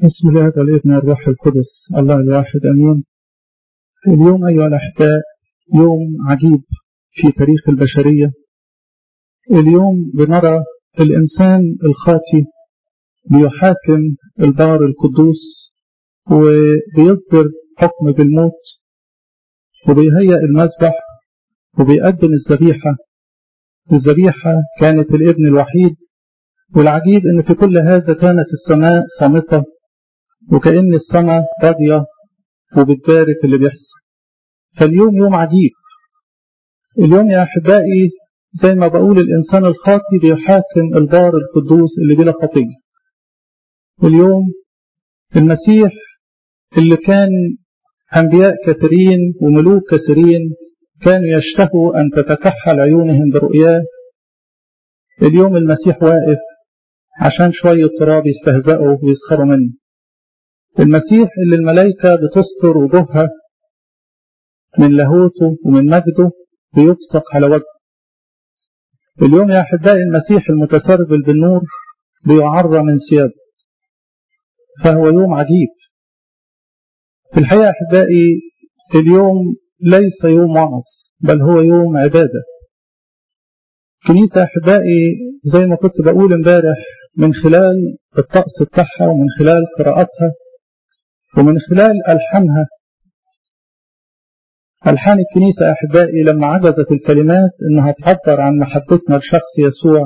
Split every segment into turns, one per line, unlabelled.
بسم الله والابن الروح القدس الله الواحد امين اليوم ايها الاحباء يوم عجيب في تاريخ البشريه اليوم بنرى الانسان الخاطي بيحاكم البار القدوس وبيصدر حكم بالموت وبيهيئ المذبح وبيقدم الذبيحه الذبيحه كانت الابن الوحيد والعجيب ان في كل هذا كانت السماء صامته وكأن السماء راضية وبتبارك اللي بيحصل فاليوم يوم عجيب اليوم يا أحبائي زي ما بقول الإنسان الخاطي بيحاكم البار القدوس اللي بلا خطية اليوم المسيح اللي كان أنبياء كثيرين وملوك كثيرين كانوا يشتهوا أن تتكحل عيونهم برؤياه اليوم المسيح واقف عشان شوية تراب يستهزئوا ويسخروا منه المسيح اللي الملائكة بتستر وجوهها من لاهوته ومن مجده بيبصق على وجهه اليوم يا أحبائي المسيح المتسربل بالنور بيعرى من ثيابه فهو يوم عجيب في الحقيقة أحبائي اليوم ليس يوم وعظ بل هو يوم عبادة كنيسة أحبائي زي ما كنت بقول امبارح من خلال الطقس بتاعها ومن خلال قراءاتها ومن خلال ألحانها ألحان الكنيسة أحبائي لما عجزت الكلمات إنها تعبر عن محبتنا لشخص يسوع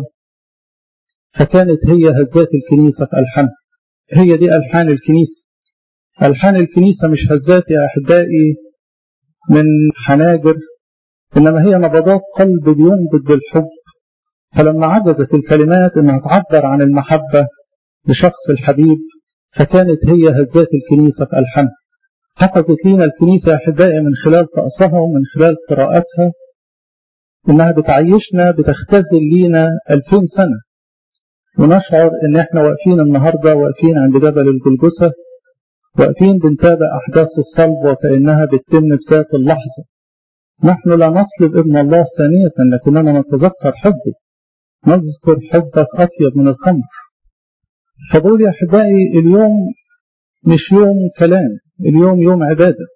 فكانت هي هزات الكنيسة في ألحانها هي دي ألحان الكنيسة ألحان الكنيسة مش هزات يا أحبائي من حناجر إنما هي نبضات قلب بينبض بالحب فلما عجزت الكلمات إنها تعبر عن المحبة لشخص الحبيب فكانت هي هزات الكنيسة في ألحانها حفظت لنا الكنيسة يا أحبائي من خلال طقسها ومن خلال قراءاتها إنها بتعيشنا بتختزل لينا ألفين سنة ونشعر إن إحنا واقفين النهاردة واقفين عند جبل الجلجثة واقفين بنتابع أحداث الصلب وكأنها بتتم في ذات اللحظة نحن لا نصلب ابن الله ثانية لكننا نتذكر حبه نذكر حبك أطيب من الخمر فبقول يا أحبائي اليوم مش يوم كلام اليوم يوم عبادة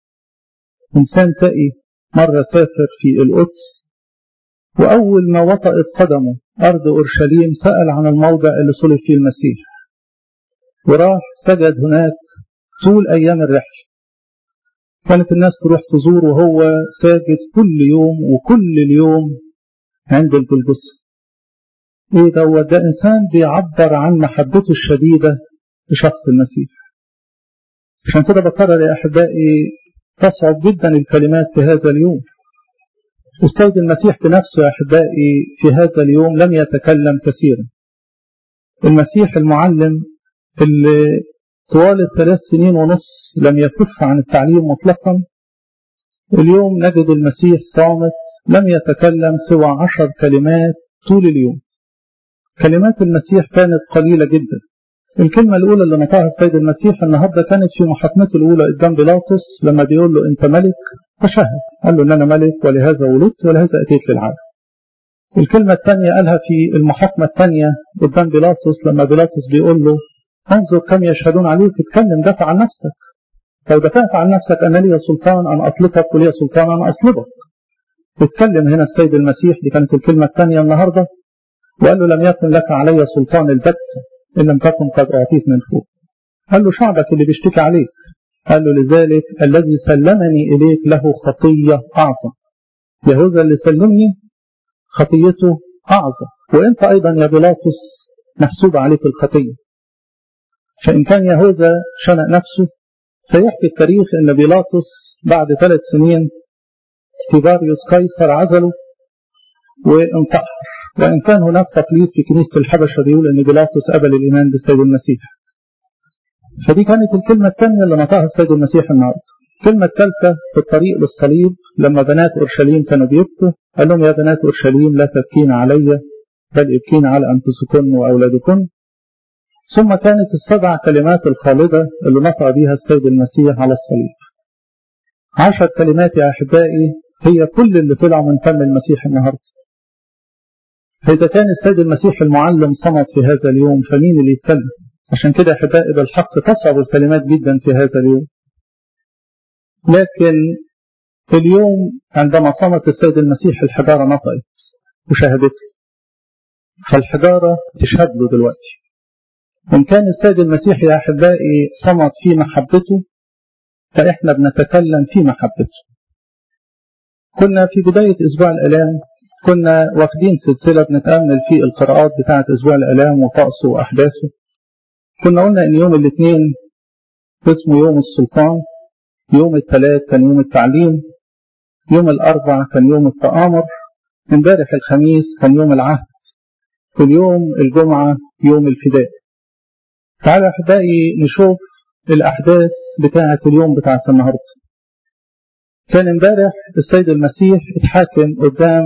إنسان تقي مرة سافر في القدس وأول ما وطأت قدمه أرض أورشليم سأل عن الموضع اللي صلب فيه المسيح وراح سجد هناك طول أيام الرحلة كانت الناس تروح تزور وهو ساجد كل يوم وكل اليوم عند الجلجثة ايه دوت ده انسان بيعبر عن محبته الشديده لشخص المسيح عشان كده بكرر يا احبائي تصعب جدا الكلمات في هذا اليوم السيد المسيح بنفسه يا احبائي في هذا اليوم لم يتكلم كثيرا المسيح المعلم اللي طوال الثلاث سنين ونص لم يكف عن التعليم مطلقا اليوم نجد المسيح صامت لم يتكلم سوى عشر كلمات طول اليوم كلمات المسيح كانت قليلة جدا الكلمة الأولى اللي نطقها السيد المسيح النهاردة كانت في محاكمته الأولى قدام بيلاطس لما بيقول له أنت ملك فشهد قال له إن أنا ملك ولهذا ولدت ولهذا أتيت للعالم الكلمة الثانية قالها في المحاكمة الثانية قدام بيلاطس لما بيلاطس بيقول له انظر كم يشهدون عليك اتكلم دافع عن نفسك لو دفعت عن نفسك أنا لي سلطان أن أطلقك ولي سلطان أن أصلبك اتكلم هنا السيد المسيح دي كانت الكلمة الثانية النهارده وقال له لم يكن لك علي سلطان البت إن لم تكن قد أعطيت من فوق قال له شعبك اللي بيشتكي عليك قال له لذلك الذي سلمني إليك له خطية أعظم يهوذا اللي سلمني خطيته أعظم وأنت أيضا يا بيلاطس محسوب عليك الخطية فإن كان يهوذا شنق نفسه سيحكي التاريخ أن بيلاطس بعد ثلاث سنين تيباريوس قيصر عزله وانتحر وإن كان هناك تقليد في كنيسة الحبشة بيقول أن بيلاطس قبل الإيمان بالسيد المسيح فدي كانت الكلمة الثانية اللي نطقها السيد المسيح النهارده الكلمة الثالثة في الطريق للصليب لما بنات أورشليم كانوا بيبكوا قال لهم يا بنات أورشليم لا تبكين علي بل ابكين على أنفسكن وأولادكن ثم كانت السبع كلمات الخالدة اللي نطق بها السيد المسيح على الصليب عشر كلمات يا أحبائي هي كل اللي طلعوا من فم المسيح النهارده فإذا كان السيد المسيح المعلم صمت في هذا اليوم فمين اللي يتكلم عشان كده أحبائي بالحق تصعب الكلمات جدا في هذا اليوم لكن اليوم عندما صمت السيد المسيح الحجارة نطقت وشاهدته فالحجارة تشهد له دلوقتي إن كان السيد المسيح يا أحبائي صمت في محبته فإحنا بنتكلم في محبته كنا في بداية أسبوع الآلام كنا واخدين سلسلة بنتأمل في القراءات بتاعة أسبوع الآلام وطقسه وأحداثه كنا قلنا إن يوم الاثنين اسمه يوم السلطان يوم الثلاث كان يوم التعليم يوم الأربع كان يوم التآمر امبارح الخميس كان يوم العهد واليوم الجمعة يوم الفداء تعالوا أحبائي نشوف الأحداث بتاعة اليوم بتاعة النهاردة كان امبارح السيد المسيح اتحاكم قدام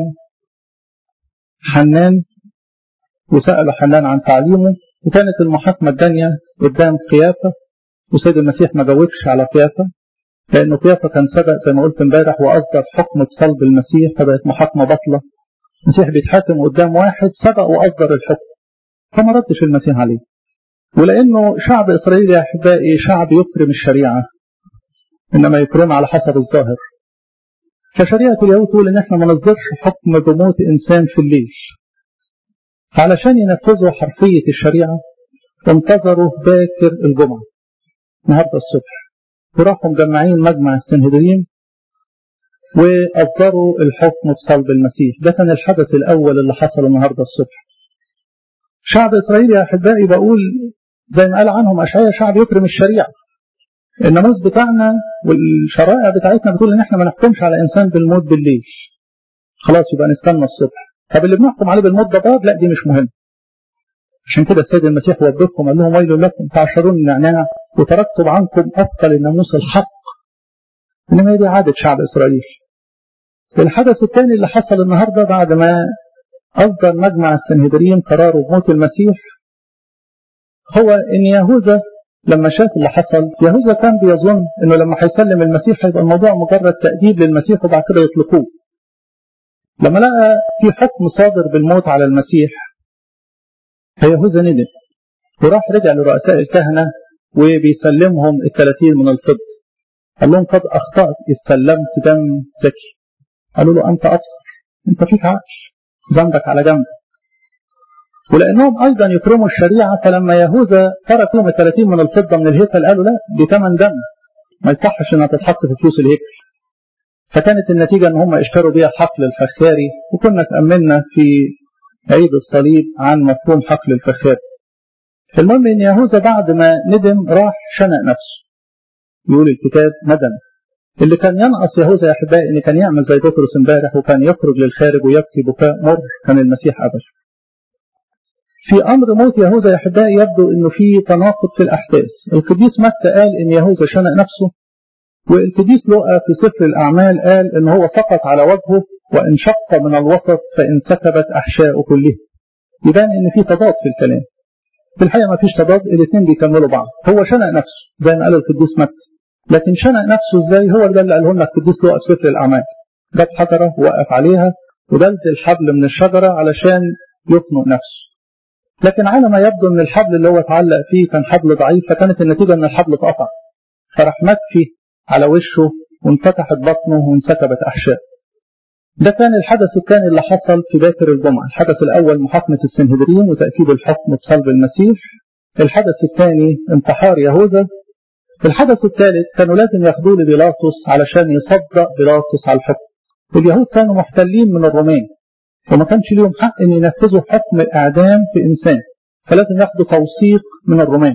حنان وسأله حنان عن تعليمه وكانت المحاكمة الثانية قدام قيافة والسيد المسيح ما جاوبش على قيافة لأنه قيافة كان سبق زي ما قلت امبارح وأصدر حكم بصلب المسيح فبقت محاكمة بطلة المسيح بيتحاكم قدام واحد سبق وأصدر الحكم فما ردش المسيح عليه ولأنه شعب إسرائيل يا أحبائي شعب يكرم الشريعة إنما يكرم على حسب الظاهر فشريعة اليهود تقول إن إحنا ما نصدرش حكم بموت إنسان في الليل علشان ينفذوا حرفية الشريعة انتظروا باكر الجمعة النهاردة الصبح وراحوا مجمعين مجمع السنهدرين وأصدروا الحكم بصلب المسيح ده كان الحدث الأول اللي حصل النهاردة الصبح شعب إسرائيل يا أحبائي بقول زي ما قال عنهم أشعياء شعب يكرم الشريعة الناموس بتاعنا والشرائع بتاعتنا بتقول ان احنا ما نحكمش على انسان بالموت بالليل خلاص يبقى نستنى الصبح طب اللي بنحكم عليه بالموت ده لا دي مش مهم عشان كده السيد المسيح وبخهم قال لهم ويل لكم تعشرون النعناع وتركتم عنكم افضل الناموس الحق انما هي دي عاده شعب اسرائيل الحدث الثاني اللي حصل النهارده بعد ما اصدر مجمع السنهدرين قراره بموت المسيح هو ان يهوذا لما شاف اللي حصل يهوذا كان بيظن انه لما هيسلم المسيح هيبقى الموضوع مجرد تأديب للمسيح وبعد كده يطلقوه. لما لقى في حكم صادر بالموت على المسيح فيهوذا ندم وراح رجع لرؤساء الكهنة وبيسلمهم الثلاثين من الفضة. قال لهم قد أخطأت إذ سلمت دم زكي. قالوا له أنت أبصر أنت فيك عقل ذنبك على جنب ولأنهم أيضا يكرموا الشريعة فلما يهوذا ترك لهم 30 من الفضة من الهيكل قالوا لا دي ثمن دم ما يصحش انها تتحط في فلوس الهيكل فكانت النتيجة ان هم اشتروا بيها حقل الفخاري وكنا تأملنا في عيد الصليب عن مفهوم حقل الفخاري المهم ان يهوذا بعد ما ندم راح شنق نفسه يقول الكتاب ندم اللي كان ينقص يهوذا يا احبائي ان كان يعمل زي بطرس امبارح وكان يخرج للخارج ويبكي بكاء مر كان المسيح ابدا في أمر موت يهوذا يا أحبائي يبدو أنه في تناقض في الأحداث القديس متى قال أن يهوذا شنق نفسه والقديس لقى في سفر الأعمال قال أن هو سقط على وجهه وانشق من الوسط فانسكبت أحشاء كلها يبان أن في تضاد في الكلام في الحقيقة ما فيش تضاد الاثنين بيكملوا بعض هو شنق نفسه زي ما قال القديس متى لكن شنق نفسه ازاي هو ده اللي قاله لنا القديس لقى في سفر الأعمال جاب حجرة وقف عليها ودلت الحبل من الشجرة علشان يخنق نفسه لكن على ما يبدو ان الحبل اللي هو اتعلق فيه كان حبل ضعيف فكانت النتيجه ان الحبل اتقطع فراح مكفي على وشه وانفتحت بطنه وانسكبت احشاء. ده كان الحدث الثاني اللي حصل في باكر الجمعه، الحدث الاول محاكمه السنهدرين وتاكيد الحكم بصلب المسيح. الحدث الثاني انتحار يهوذا. الحدث الثالث كانوا لازم ياخدوه لبيلاطس علشان يصدق بيلاطس على الحكم. اليهود كانوا محتلين من الرومان وما كانش ليهم حق ان ينفذوا حكم الاعدام في انسان فلازم ياخدوا توثيق من الرومان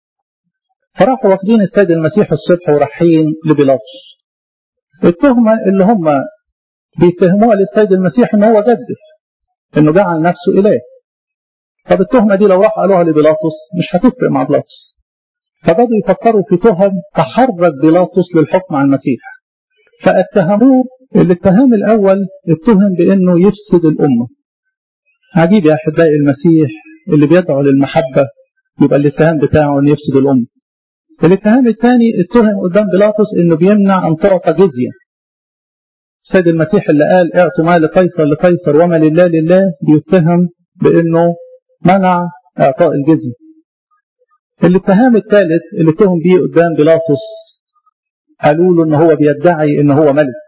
فراحوا واخدين السيد المسيح الصبح ورايحين لبيلاطس التهمه اللي هم بيتهموها للسيد المسيح ان هو جدف انه جعل نفسه اله طب التهمه دي لو راحوا قالوها لبيلاطس مش هتفرق مع بيلاطس فبدوا يفكروا في تهم تحرك بيلاطس للحكم على المسيح فاتهموه الاتهام الأول اتهم بأنه يفسد الأمة عجيب يا أحبائي المسيح اللي بيدعو للمحبة يبقى الاتهام بتاعه أنه يفسد الأمة الاتهام الثاني اتهم قدام بيلاطس أنه بيمنع أن تعطى جزية السيد المسيح اللي قال اعطوا ما لقيصر لقيصر وما لله لله بيتهم بأنه منع إعطاء الجزية الاتهام الثالث اللي اتهم بيه قدام بيلاطس قالوا له ان هو بيدعي ان هو ملك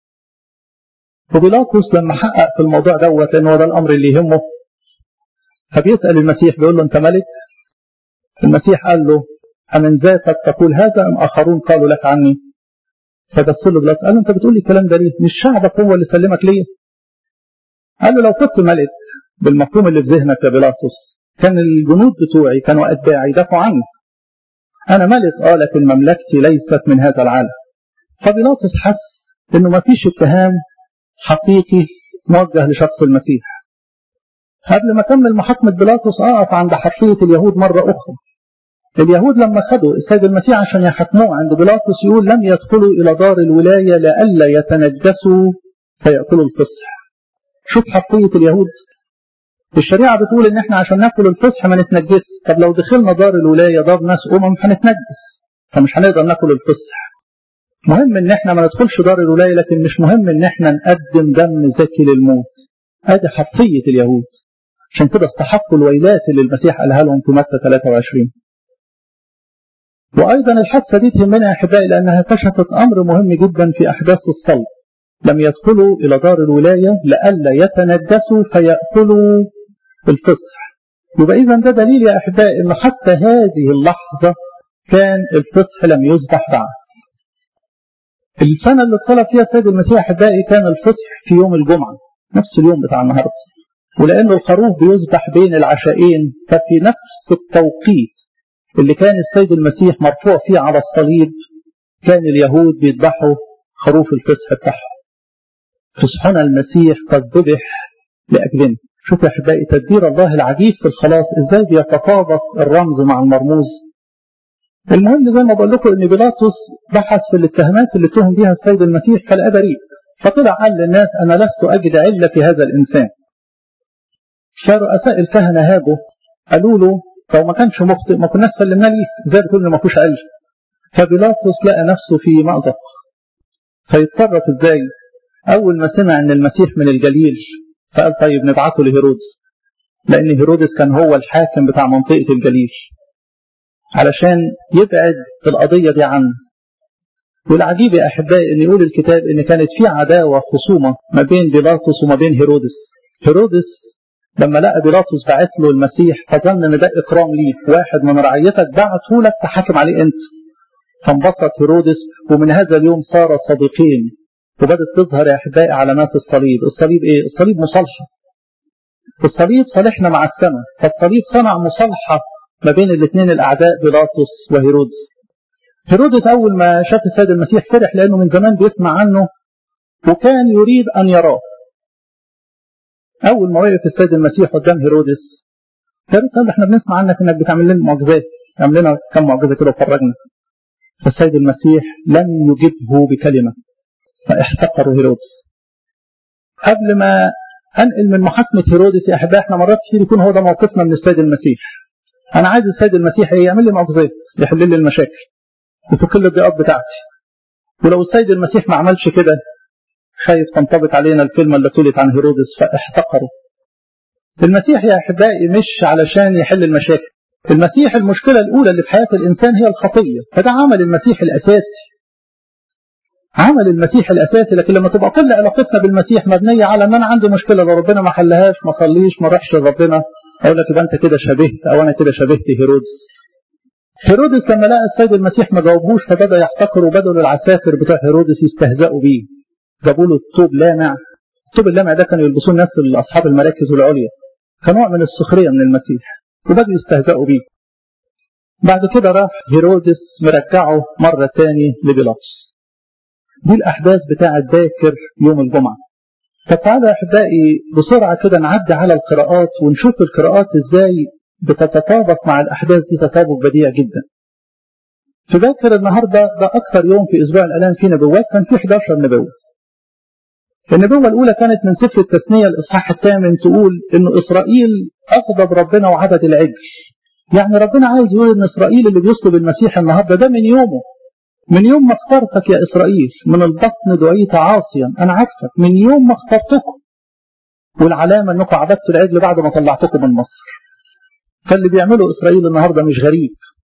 وبيلاطس لما حقق في الموضوع دوت لان هو ده الامر اللي يهمه فبيسال المسيح بيقول له انت ملك المسيح قال له أمن ذاتك تقول هذا أم آخرون قالوا لك عني فبص له بلاط قال له أنت بتقول لي الكلام ده ليه مش شعبك هو اللي سلمك ليه قال له لو كنت ملك بالمفهوم اللي في ذهنك يا بيلاطس كان الجنود بتوعي كانوا أتباعي يدافعوا عني أنا ملك آه لكن مملكتي ليست من هذا العالم فبيلاطس حس إنه ما فيش اتهام حقيقي موجه لشخص المسيح قبل ما أكمل محاكمة بيلاطس أقف عند حرفية اليهود مرة أخرى اليهود لما خدوا السيد المسيح عشان يحكموه عند بيلاطس يقول لم يدخلوا إلى دار الولاية لئلا يتنجسوا فيأكلوا الفصح شوف حرفية اليهود الشريعة بتقول إن إحنا عشان ناكل الفصح ما نتنجس طب لو دخلنا دار الولاية دار ناس أمم هنتنجس فمش هنقدر ناكل الفصح مهم إن إحنا ما ندخلش دار الولاية لكن مش مهم إن إحنا نقدم دم زكي للموت هذه حرفية اليهود عشان كده استحقوا الويلات اللي المسيح قالها لهم في متى 23 وأيضا الحادثة دي تهمنا يا أحبائي لأنها كشفت أمر مهم جدا في أحداث الصلب لم يدخلوا إلى دار الولاية لئلا يتنجسوا فيأكلوا الفصح يبقى إذا ده دليل يا أحبائي أنه حتى هذه اللحظة كان الفصح لم يذبح بعد السنة اللي اتصلب فيها السيد المسيح أحبائي كان الفصح في يوم الجمعة نفس اليوم بتاع النهارده ولأنه الخروف بيذبح بين العشاءين ففي نفس التوقيت اللي كان السيد المسيح مرفوع فيه على الصليب كان اليهود بيذبحوا خروف الفصح بتاعهم فصحنا المسيح قد ذبح لأجلنا شوف يا أحبائي تدبير الله العجيب في الخلاص إزاي بيتطابق الرمز مع المرموز المهم زي ما بقول لكم ان بيلاطس بحث في الاتهامات اللي اتهم بها السيد المسيح فلقى بريء فطلع قال للناس انا لست اجد عله في هذا الانسان فرؤساء الكهنه هاجوا قالوا له لو ما كانش مخطئ ما كناش سلمنا ليه زي بتقول ما فيهوش علم فبيلاطس لقى نفسه في مأزق فيتصرف ازاي اول ما سمع ان المسيح من الجليل فقال طيب نبعته لهيرودس لان هيرودس كان هو الحاكم بتاع منطقه الجليل علشان يبعد القضية دي عنه والعجيب يا أحبائي أن يقول الكتاب أن كانت في عداوة خصومة ما بين بيلاطس وما بين هيرودس هيرودس لما لقى بيلاطس بعت له المسيح فظن ان ده اكرام ليه واحد من رعيتك بعته لك تحاكم عليه انت فانبسط هيرودس ومن هذا اليوم صار صديقين وبدت تظهر يا احبائي علامات الصليب الصليب ايه الصليب مصالحه الصليب صالحنا مع السماء فالصليب صنع مصالحه ما بين الاثنين الاعداء بيلاطس وهيرودس هيرودس اول ما شاف السيد المسيح فرح لانه من زمان بيسمع عنه وكان يريد ان يراه اول ما وقف السيد المسيح قدام هيرودس هيرودس قال احنا بنسمع عنك انك بتعمل لنا معجزات اعمل لنا كم معجزه كده وفرجنا فالسيد المسيح لم يجبه بكلمه فاحتقروا هيرودس قبل ما انقل من محاكمه هيرودس يا احبائي احنا مرات كتير يكون هو ده موقفنا من السيد المسيح انا عايز السيد المسيح ايه يعمل لي معجزات يحل لي المشاكل وفك لي الضيقات بتاعتي ولو السيد المسيح ما عملش كده خايف تنطبق علينا الكلمه اللي قلت عن هيرودس فاحتقروا المسيح يا احبائي مش علشان يحل المشاكل المسيح المشكله الاولى اللي في حياه الانسان هي الخطيه فده عمل المسيح الاساسي عمل المسيح الاساسي لكن لما تبقى كل علاقتنا بالمسيح مبنيه على ان انا عندي مشكله لو ربنا ما حلهاش ما صليش ما اروحش لربنا اقول لك يبقى انت كده شبهت او انا كده شبهت هيرودس هيرودس لما لقى السيد المسيح ما جاوبوش فبدا يحتقر وبدأوا العساكر بتاع هيرودس يستهزئوا بيه جابوا له الثوب لامع الثوب اللامع ده كانوا يلبسوه الناس اصحاب المراكز العليا كنوع من السخريه من المسيح وبدأوا يستهزئوا بيه بعد كده راح هيرودس مرجعه مره تاني لبيلاطس دي الاحداث بتاعه باكر يوم الجمعه فتعالى يا احبائي بسرعه كده نعدي على القراءات ونشوف القراءات ازاي بتتطابق مع الاحداث دي تطابق بديع جدا. في باكر النهارده ده اكثر يوم في اسبوع الالام فيه نبوات كان فيه 11 نبوه. النبوه الاولى كانت من سفر التثنيه الاصحاح الثامن تقول انه اسرائيل اغضب ربنا وعبد العجل. يعني ربنا عايز يقول ان اسرائيل اللي بيصلب المسيح النهارده ده من يومه من يوم ما اخترتك يا إسرائيل من البطن دعيت عاصيا أنا عكسك من يوم ما اخترتكم والعلامة أنكم عبدتوا العجل بعد ما طلعتكم من مصر فاللي بيعمله إسرائيل النهاردة مش غريب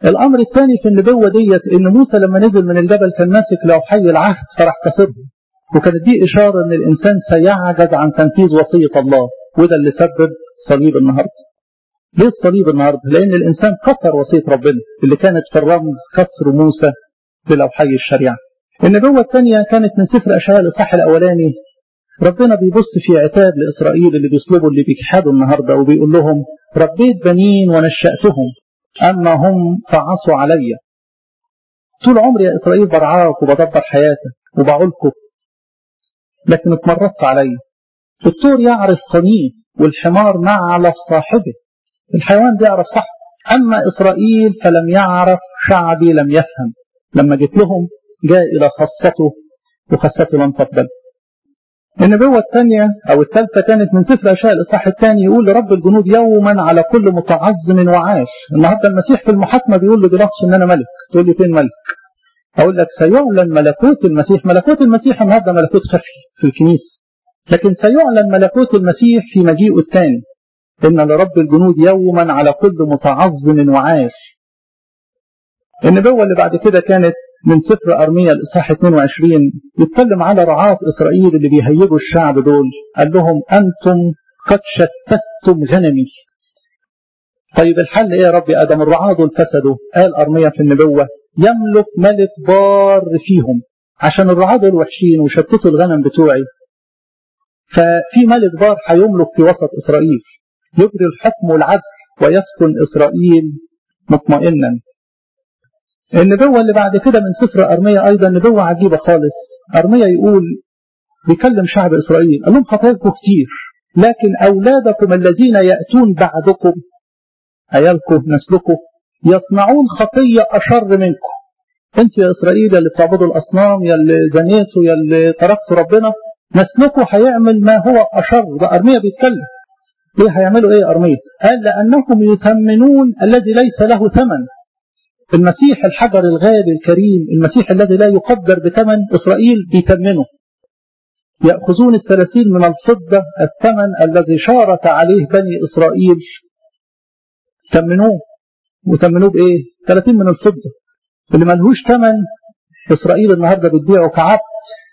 الأمر الثاني في النبوة ديت إن موسى لما نزل من الجبل كان ماسك لو حي العهد فراح كسره وكانت دي إشارة إن الإنسان سيعجز عن تنفيذ وصية الله وده اللي سبب صليب النهارده. ليه الصليب النهارده؟ لأن الإنسان كسر وصية ربنا اللي كانت في الرمز كسر موسى بلوحي الشريعة. النبوة الثانية كانت من سفر أشعياء الإصحاح الأولاني ربنا بيبص في عتاب لإسرائيل اللي بيصلبوا اللي بيجحدوا النهارده وبيقول لهم ربيت بنين ونشأتهم أما هم فعصوا علي. طول عمري يا إسرائيل برعاك وبدبر حياتك وبعولكم لكن اتمرست علي. الطور يعرف قنيه والحمار معلف صاحبه. الحيوان بيعرف صح أما إسرائيل فلم يعرف شعبي لم يفهم لما جيت لهم جاء إلى خاصته وخاصته لم تقبل النبوة الثانية أو الثالثة كانت من سفر أشياء الإصحاح الثاني يقول لرب الجنود يوما على كل متعظم وعاش النهارده المسيح في المحاكمة بيقول لبيلاطس إن أنا ملك تقول لي فين ملك أقول لك سيعلن ملكوت المسيح ملكوت المسيح النهارده ملكوت خفي في الكنيسة لكن سيعلن ملكوت المسيح في مجيئه الثاني إن لرب الجنود يوما على كل متعظم وعاش النبوة اللي بعد كده كانت من سفر أرميا الإصحاح 22 يتكلم على رعاة إسرائيل اللي بيهيجوا الشعب دول قال لهم أنتم قد شتتم غنمي طيب الحل إيه يا ربي آدم الرعاة دول فسدوا قال أرميا في النبوة يملك ملك بار فيهم عشان الرعاة دول وحشين وشتتوا الغنم بتوعي ففي ملك بار هيملك في وسط إسرائيل يجري الحكم والعدل ويسكن إسرائيل مطمئنا النبوة اللي بعد كده من سفر أرمية أيضا نبوة عجيبة خالص أرمية يقول بيكلم شعب إسرائيل قال لهم خطاياكم كتير لكن أولادكم الذين يأتون بعدكم عيالكم نسلكم يصنعون خطية أشر منكم انت يا إسرائيل اللي بتعبدوا الأصنام يا اللي زنيتوا يا اللي تركتوا ربنا نسلكم هيعمل ما هو أشر ده أرمية بيتكلم ليه هيعملوا ايه أرمية قال لأنهم يثمنون الذي ليس له ثمن المسيح الحجر الغالي الكريم المسيح الذي لا يقدر بثمن إسرائيل بيثمنه يأخذون الثلاثين من الفضة الثمن الذي شارك عليه بني إسرائيل ثمنوه وثمنوه بإيه 30 من الفضة اللي ملهوش ثمن إسرائيل النهاردة بتبيعه كعبد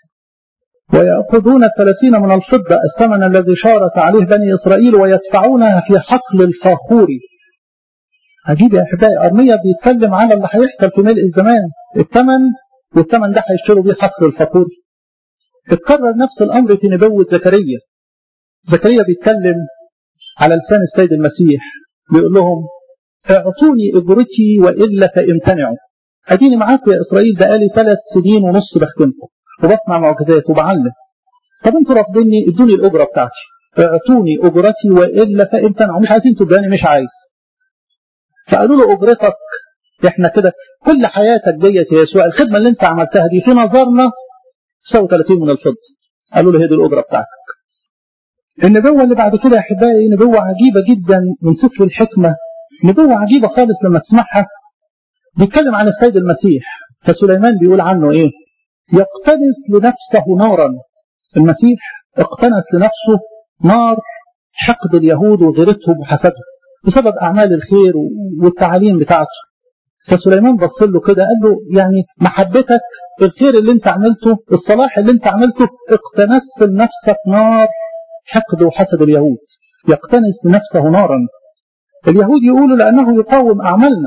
ويأخذون الثلاثين من الفضة الثمن الذي شارك عليه بني إسرائيل ويدفعونها في حقل الفاخور عجيب يا أحبائي أرمية بيتكلم على اللي هيحصل في ملء الزمان الثمن والثمن ده هيشتروا بيه حقل الفاخور اتكرر نفس الأمر في نبوة زكريا زكريا بيتكلم على لسان السيد المسيح بيقول لهم اعطوني اجرتي والا فامتنعوا اديني معاكم يا اسرائيل بقالي ثلاث سنين ونص بخدمكم وبصنع معجزات وبعلم طب انتوا رافضيني ادوني الاجره بتاعتي اعطوني اجرتي والا فامتنعوا مش عايزين تداني مش عايز فقالوا له اجرتك احنا كده كل حياتك ديت يا يسوع الخدمه اللي انت عملتها دي في نظرنا تساوي 30 من الفضه قالوا له هي دي الاجره بتاعتك النبوة اللي بعد كده يا أحبائي نبوة عجيبة جدا من سفر الحكمة نبوة عجيبة خالص لما تسمعها بيتكلم عن السيد المسيح فسليمان بيقول عنه إيه يقتنس لنفسه نارا المسيح اقتنس لنفسه نار حقد اليهود وغيرتهم وحسدهم بسبب أعمال الخير والتعاليم بتاعته فسليمان بص له كده قال له يعني محبتك الخير اللي انت عملته الصلاح اللي انت عملته اقتنست لنفسك نار حقد وحسد اليهود يقتنس بنفسه نارا اليهود يقولوا لأنه يقاوم أعمالنا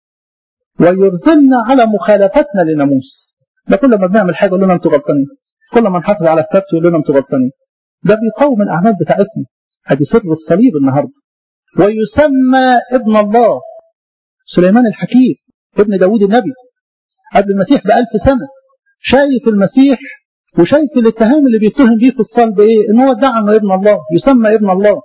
ويرسلنا على مخالفتنا لناموس ده كل ما بنعمل حاجة يقول لنا انتوا غلطانين كل ما نحافظ على السبت يقول لنا انتوا غلطانين ده بيقاوم الأعمال بتاعتنا ادي سر الصليب النهارده ويسمى ابن الله سليمان الحكيم ابن داود النبي قبل المسيح بألف سنة شايف المسيح وشايف الاتهام اللي بيتهم بيه في الصلب ايه ان هو ادعى انه ابن الله يسمى ابن الله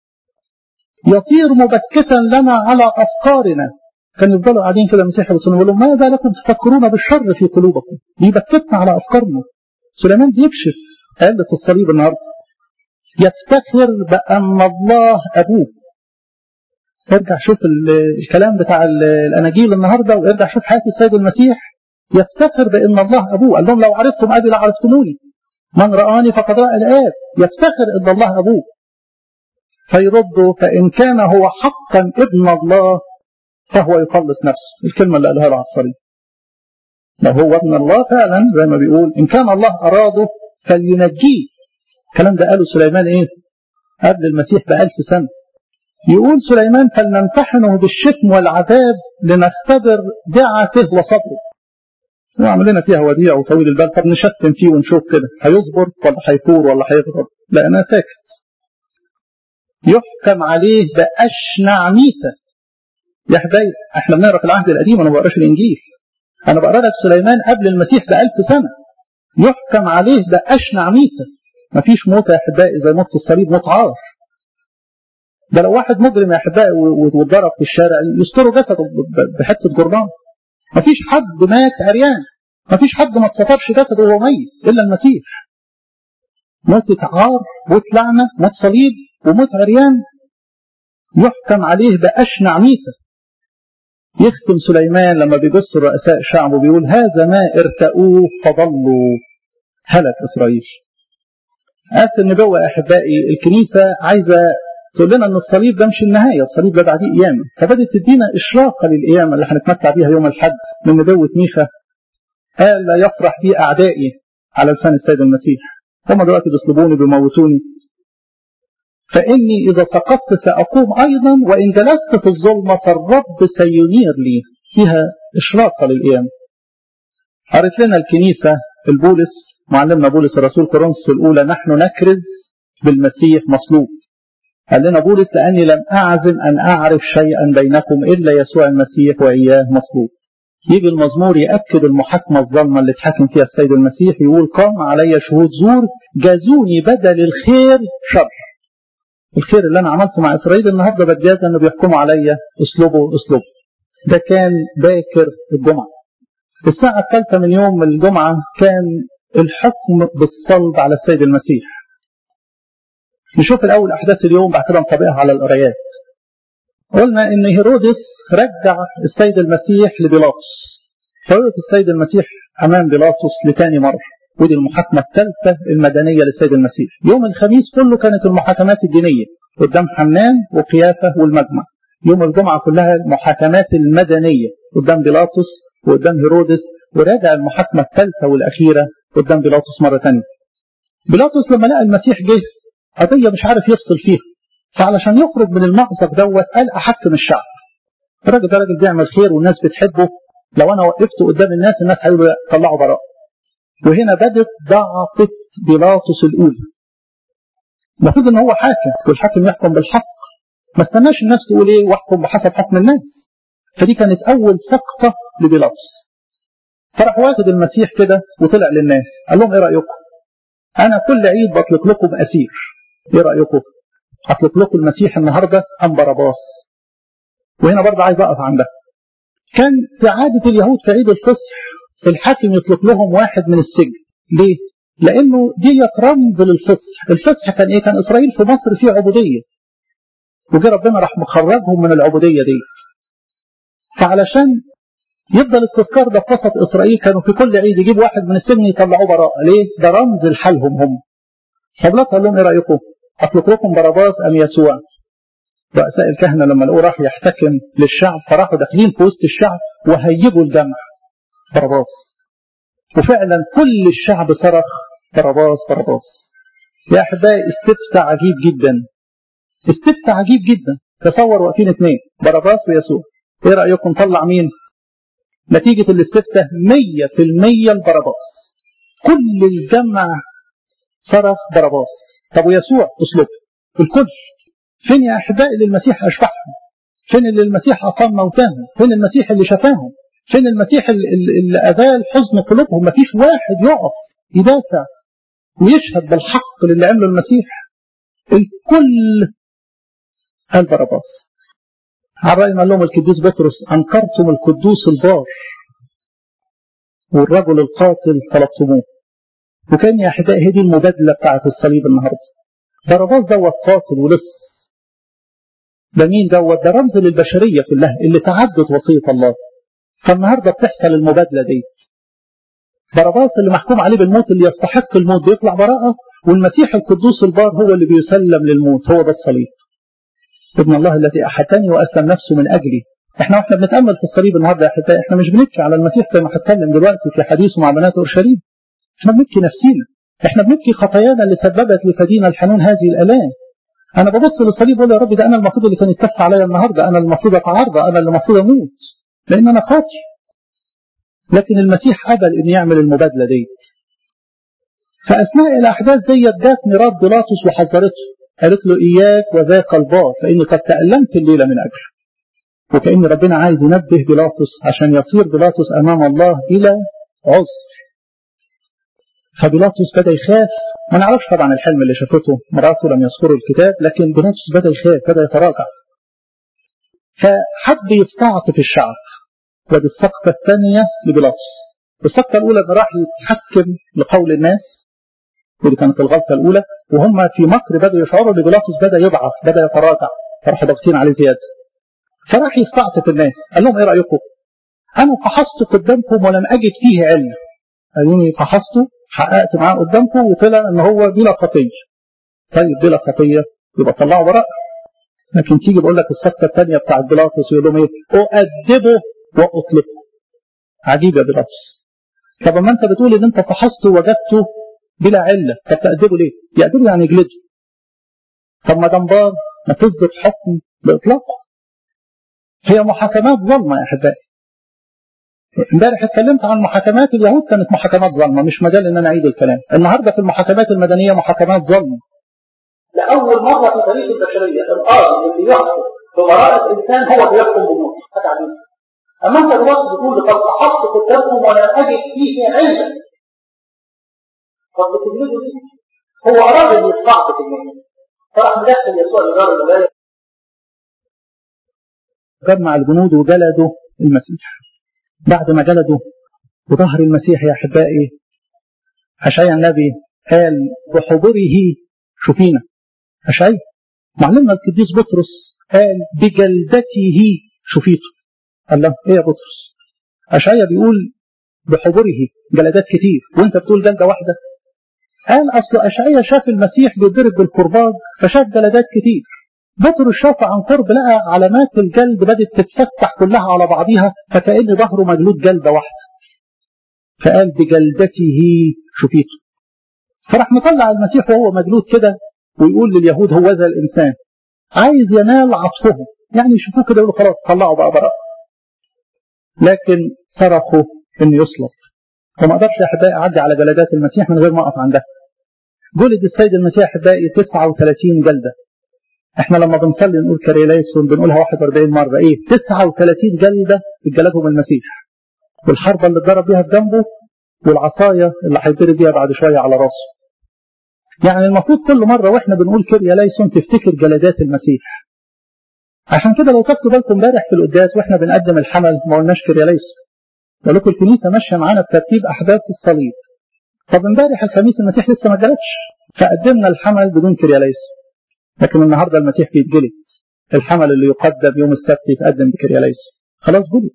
يطير مبكتا لنا على افكارنا كانوا يفضلوا قاعدين كده المسيح والسنة يقول لهم ماذا لكم تفكرون بالشر في قلوبكم بيبكتنا على افكارنا سليمان بيكشف آلة الصليب النهارده يفتخر بأن الله أبوه ارجع شوف الكلام بتاع الأناجيل النهارده وارجع شوف حياة السيد المسيح يفتخر بأن الله أبوه قال لهم لو عرفتم أبي لعرفتموني من رآني فقد رأى الآب يفتخر أن الله أبوه فيرد فإن كان هو حقا ابن الله فهو يخلص نفسه الكلمة اللي قالها له على الصليب لو هو ابن الله فعلا زي ما بيقول إن كان الله أراده فلينجيه الكلام ده قاله سليمان إيه قبل المسيح بألف سنة يقول سليمان فلنمتحنه بالشتم والعذاب لنختبر دعته وصبره هو عمل لنا فيها وديع وطويل البال طب نشتم فيه ونشوف كده هيصبر ولا هيثور ولا هيغضب لا انا ساكت يحكم عليه بأشنع ميتة يا حبايبي احنا بنقرا في العهد القديم انا ما بقراش الانجيل انا بقرا لك سليمان قبل المسيح بألف سنة يحكم عليه بأشنع ميتة مفيش موت يا احبائي زي موت الصليب موت عار ده لو واحد مجرم يا احبائي واتضرب في الشارع يستروا جسده بحته جربان مفيش حد مات عريان مفيش حد ما اتسترش جسده وهو ميت الا المسيح موت عار موت لعنه موت صليب وموت عريان يحكم عليه باشنع ميته يختم سليمان لما بيبص رؤساء شعبه بيقول هذا ما ارتأوه فضلوا هلك اسرائيل آية النبوة يا أحبائي الكنيسة عايزة تقول لنا ان الصليب ده مش النهايه الصليب ده بعديه قيامه فبدات تدينا اشراقه للقيامه اللي هنتمتع بيها يوم الحد من نبوه ميخا قال لا يفرح بي اعدائي على لسان السيد المسيح هم دلوقتي بيصلبوني بيموتوني فاني اذا سقطت ساقوم ايضا وان جلست في الظلمه فالرب سينير لي فيها اشراقه للقيامه قالت لنا الكنيسه البولس معلمنا بولس الرسول كورنثوس الاولى نحن نكرز بالمسيح مصلوب قال لنا بولس لأني لم أعزم أن أعرف شيئا بينكم إلا يسوع المسيح وإياه مصلوب يجي المزمور يأكد المحاكمة الظلمة اللي اتحكم فيها السيد المسيح يقول قام علي شهود زور جازوني بدل الخير شر الخير اللي أنا عملته مع إسرائيل النهاردة بتجاز أنه بيحكموا عليا اسلبوا اسلبوا ده كان باكر الجمعة الساعة الثالثة من يوم الجمعة كان الحكم بالصلب على السيد المسيح نشوف الأول أحداث اليوم بعد كده نطبقها على القرايات. قلنا إن هيرودس رجع السيد المسيح لبيلاطس. فوقف السيد المسيح أمام بيلاطس لتاني مرة. ودي المحاكمة الثالثة المدنية للسيد المسيح. يوم الخميس كله كانت المحاكمات الدينية قدام حنان وقيافة والمجمع. يوم الجمعة كلها المحاكمات المدنية قدام بيلاطس وقدام هيرودس وراجع المحاكمة الثالثة والأخيرة قدام بيلاطس مرة ثانية. بيلاطس لما لقى المسيح جه قضية مش عارف يفصل فيها فعلشان يخرج من المأزق دوت قال أحكم الشعب الراجل ده راجل بيعمل خير والناس بتحبه لو أنا وقفت قدام الناس الناس هيقولوا طلعوا براء وهنا بدت ضعفة بيلاطس الأولى المفروض إن هو حاكم والحاكم يحكم بالحق ما استناش الناس تقول إيه واحكم بحسب حكم الناس فدي كانت أول سقطة لبيلاطس فراح واخد المسيح كده وطلع للناس قال لهم إيه رأيكم؟ أنا كل عيد بطلق لكم أسير ايه رايكم اطلق لكم المسيح النهارده ام باراباس وهنا برضه عايز اقف عندها كان في عاده اليهود في عيد الفصح الحاكم يطلق لهم واحد من السجن ليه لانه ديت رمز للفصح الفصح كان ايه كان اسرائيل في مصر فيه عبوديه وجه ربنا راح مخرجهم من العبوديه دي فعلشان يفضل التذكار ده في وسط اسرائيل كانوا في كل عيد يجيب واحد من السجن يطلعوه براءه ليه ده رمز لحالهم هم فبلاط قال لهم ايه رايكم؟ اطلق لكم باراباس ام يسوع؟ رؤساء الكهنه لما لقوه راح يحتكم للشعب فراحوا داخلين في وسط الشعب وهيجوا الجمع باراباس وفعلا كل الشعب صرخ باراباس باراباس يا احبائي استفتاء عجيب جدا استفتاء عجيب جدا تصور واقفين اثنين باراباس ويسوع ايه رايكم طلع مين؟ نتيجه الاستفتاء 100% الباراباس كل الجمع صرخ باراباس طب ويسوع اسلوب الكل فين يا احبائي اللي المسيح اشبعهم فين اللي المسيح اقام موتاهم فين المسيح اللي شفاهم فين المسيح اللي ازال حزن قلوبهم مفيش واحد يقف يدافع ويشهد بالحق للي عمله المسيح الكل قال باراباس على رأي ما لهم القديس بطرس أنكرتم القدوس البار والرجل القاتل طلبتموه وكان يا احبائي هي دي المبادله بتاعت الصليب النهارده. باراباس دوت قاتل ولص. ده مين دوت؟ ده رمز للبشريه كلها اللي تعدت وصيه الله. فالنهارده بتحصل المبادله دي. باراباس اللي محكوم عليه بالموت اللي يستحق الموت بيطلع براءه والمسيح القدوس البار هو اللي بيسلم للموت هو ده الصليب. ابن الله الذي احتني واسلم نفسه من اجلي احنا واحنا بنتامل في الصليب النهارده يا احبائي احنا مش بنبكي على المسيح زي ما هتكلم دلوقتي في حديثه مع بنات اورشليم احنا بنبكي نفسينا احنا بنبكي خطايانا اللي سببت لفدينا الحنون هذه الالام انا ببص للصليب بقول يا رب ده انا المفروض اللي كان يتكف عليا النهارده انا المفروض اتعرض انا اللي المفروض اموت لان انا خاطي لكن المسيح قبل ان يعمل المبادله دي فاثناء الاحداث دي جات مراد بيلاطس وحذرته قالت له اياك وذاك البار فاني قد تالمت الليله من اجله وكان ربنا عايز ينبه بيلاطس عشان يصير بيلاطس امام الله الى عذر فبيلاطس بدا يخاف ما نعرفش طبعا الحلم اللي شافته مراته لم يذكره الكتاب لكن بيلاطس بدا يخاف بدا يتراجع فحب يستعطف الشعب ودي السقطة الثانية لبيلاطس السقطة الأولى إنه راح يتحكم لقول الناس ودي كانت الغلطة الأولى وهم في مصر بدأوا يشعروا إن بيلاطس بدأ يضعف بدأ يتراجع فراحوا ضاغطين عليه زيادة فراح يستعطف الناس قال لهم إيه رأيكم؟ أنا فحصت قدامكم ولم أجد فيه علم قالوني فحصته حققت معاه قدامكم وطلع إن هو بلا خطية طيب بلا خطية يبقى طلعوا براءة لكن تيجي بقول لك السقطة الثانية بتاعت بيلاطس يقول لهم إيه؟ أؤدبه وأطلقه عجيب يا بيلاطس طب ما أنت بتقول إن أنت فحصته وجدته بلا علة طب تأدبه ليه؟ يأدبه يعني يجلده طب ما دام بار ما تثبت حكم بإطلاقه هي محاكمات ظلمة يا أحبائي امبارح اتكلمت عن محاكمات اليهود كانت محاكمات ظلمة مش مجال ان انا اعيد الكلام النهارده في المحاكمات المدنية محاكمات ظلمة
لأول مرة في تاريخ البشرية القاضي اللي يحكم ببراءة إنسان هو اللي يحكم بالموت حاجة عجيبة أما أنت دلوقتي بتقول لقد فحصت قدامكم ولا أجد فيه علما قد بتجلده دي هو أراد أن يستعطف الموت فراح مدخل يسوع لدار المبالغ
جمع الجنود وجلدوا المسيح بعد ما جلدوا وظهر المسيح يا أحبائي أشعيا النبي قال بحضوره شفينا أشعيا معلمنا القديس بطرس قال بجلدته شفيته قال له ايه يا بطرس أشعيا بيقول بحضوره جلدات كتير وانت بتقول جلدة واحدة قال أصل أشعيا شاف المسيح بيضرب بالكرباج فشاف جلدات كتير بطرس شاف عن قرب لقى علامات الجلد بدأت تتفتح كلها على بعضها فكأن ظهره مجلود جلدة واحدة فقال بجلدته شفيته فراح مطلع المسيح وهو مجلود كده ويقول لليهود هو ذا الإنسان عايز ينال عطفهم يعني يشوفوه كده يقولوا خلاص طلعوا بقى براء لكن صرخوا انه يصلب وما اقدرش يا احبائي اعدي على جلدات المسيح من غير ما اقف عندها جلد السيد المسيح احبائي 39 جلده احنا لما بنصلي نقول كريليسون بنقولها 41 مره ايه 39 جلده اتجلدهم المسيح والحربه اللي اتضرب بيها في جنبه والعصايه اللي هيتضرب بيها بعد شويه على راسه يعني المفروض كل مره واحنا بنقول كريليسون تفتكر جلدات المسيح عشان كده لو تاخدوا بالكم امبارح في القداس واحنا بنقدم الحمل ما قلناش كريليسون قال لكم الكنيسه ماشيه معانا بترتيب احداث الصليب طب امبارح الخميس المسيح لسه ما جلدش فقدمنا الحمل بدون كرياليسون لكن النهارده المسيح بيتجلد الحمل اللي يقدم يوم السبت يتقدم بكرياليسون خلاص جلد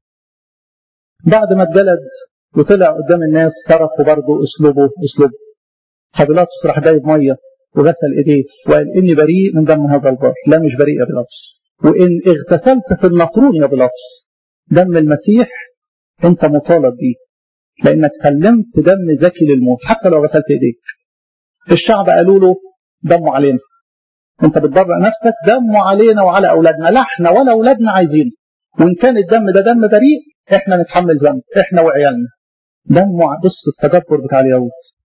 بعد ما اتجلد وطلع قدام الناس صرخوا برضه اسلوبه اسلوبه فبيلاطس راح جايب ميه وغسل ايديه وقال اني بريء من دم هذا البار لا مش بريء يا بيلاطس وان اغتسلت في النطرون يا بيلاطس دم المسيح انت مطالب بيه لانك سلمت دم زكي للموت حتى لو غسلت ايديك الشعب قالوا له دمه علينا انت بتبرأ نفسك دمه علينا وعلى اولادنا لا احنا ولا اولادنا عايزينه وان كان الدم ده دم بريء احنا نتحمل ذنب احنا وعيالنا دمه بص التدبر بتاع اليهود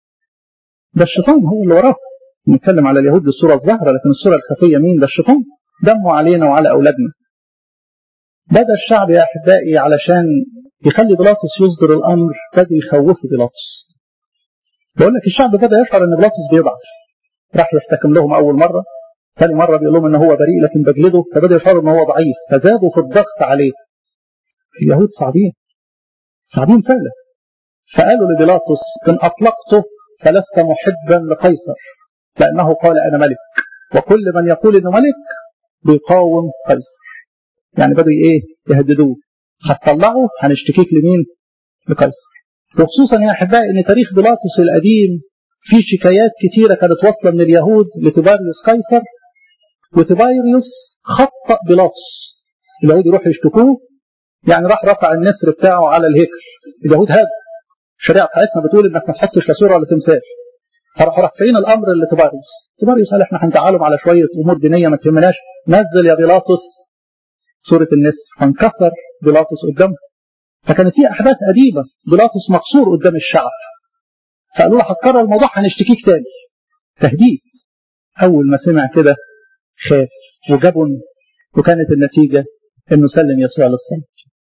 ده الشيطان هو اللي وراه نتكلم على اليهود بالصوره الظاهره لكن الصوره الخفيه مين ده الشيطان دمه علينا وعلى اولادنا بدا الشعب يا احبائي علشان يخلي بيلاطس يصدر الامر بدا يخوفه بيلاطس بقول لك الشعب بدا يشعر ان بيلاطس بيضعف راح يحتكم لهم اول مره ثاني مره بيقول لهم ان هو بريء لكن بجلده فبدا يشعروا ان هو ضعيف فزادوا في الضغط عليه اليهود صعبين صعبين فعلا فقالوا لبيلاطس ان اطلقته فلست محبا لقيصر لانه قال انا ملك وكل من يقول انه ملك بيقاوم قيصر يعني بدوا ايه يهددوه هتطلعه هنشتكيك لمين لقيصر وخصوصا يا احبائي ان تاريخ بيلاطس القديم في شكايات كثيره كانت واصله من اليهود لتباريوس قيصر وتبايريوس خطأ بيلاطس اليهود يروحوا يشتكوه يعني راح رفع النسر بتاعه على الهيكل اليهود هذا الشريعه بتاعتنا بتقول انك ما تحطش لا صوره ولا تمثال فراحوا رافعين الامر لتباريوس تباريوس قال احنا هنتعالم على شويه امور دينيه ما تهمناش نزل يا بيلاطس سوره النسر فانكسر بيلاطس قدامه فكانت في احداث قديمه بيلاطس مقصور قدام الشعب فقالوا له هتكرر الموضوع هنشتكيك تاني تهديد اول ما سمع كده خاف وجبن وكانت النتيجه انه سلم يسوع للصلب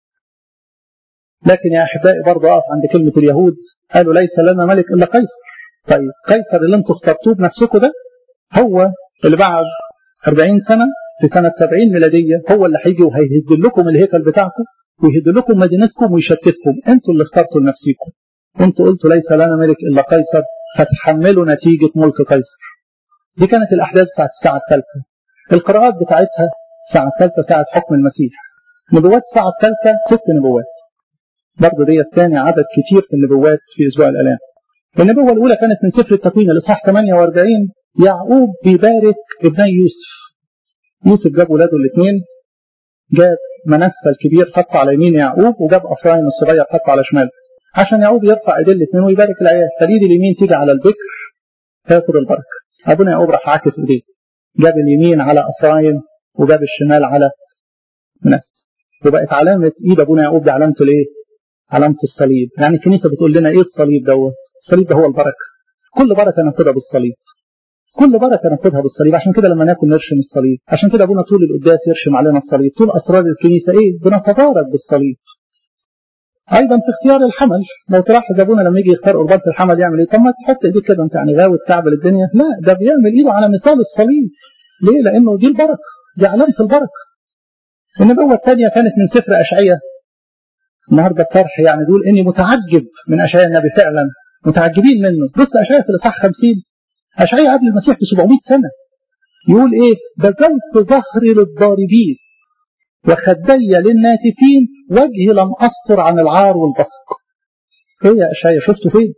لكن يا احبائي برضه اقف عند كلمه اليهود قالوا ليس لنا ملك الا قيصر طيب قيصر اللي انتم اخترتوه بنفسكم ده هو اللي بعد 40 سنه في سنه 70 ميلاديه هو اللي هيجي وهيهد لكم الهيكل بتاعكم ويهد لكم مدينتكم ويشتتكم انتوا اللي اخترتوا لنفسكم انتوا قلتوا ليس لنا ملك الا قيصر فتحملوا نتيجه ملك قيصر دي كانت الاحداث بتاعت الساعه الثالثه القراءات بتاعتها الساعه الثالثه ساعه حكم المسيح نبوات الساعه الثالثه ست نبوات برضه دي الثاني عدد كتير في النبوات في اسبوع الالام النبوه الاولى كانت من سفر التكوين الاصحاح 48 يعقوب بيبارك ابني يوسف يوسف جاب ولاده الاثنين جاب منسى الكبير حط على يمين يعقوب وجاب افرايم الصغير حط على شماله عشان يعقوب يرفع ايديه الاثنين ويبارك العيال فالايد اليمين تيجي على البكر تاخد البركه ابونا يعقوب راح عاكس ايديه جاب اليمين على افرايم وجاب الشمال على منسى وبقت علامه ايد ابونا يعقوب دي علامته الايه؟ علامه الصليب يعني الكنيسه بتقول لنا ايه الصليب دوت؟ الصليب ده هو البركه كل بركه ناخدها بالصليب كل بركه ناخدها بالصليب عشان كده لما ناكل نرشم الصليب عشان كده ابونا طول القداس يرشم علينا الصليب طول اسرار الكنيسه ايه بنتبارك بالصليب ايضا في اختيار الحمل لو تلاحظ ابونا لما يجي يختار قربانه الحمل يعمل ايه طب ما تحط ايديك كده انت يعني غاوي تعبل الدنيا لا ده بيعمل ايده على مثال الصليب ليه لانه دي البركه دي علامه البركه النبوه الثانيه كانت من سفر اشعياء النهارده الطرح يعني بيقول اني متعجب من اشعياء النبي فعلا متعجبين منه بص اشعياء في الاصحاح 50 اشعياء قبل المسيح ب 700 سنه يقول ايه بذلت ظهري للضاربين وخدي للناتفين وجهي لم أسطر عن العار والبصق ايه يا اشعياء شفتوا فين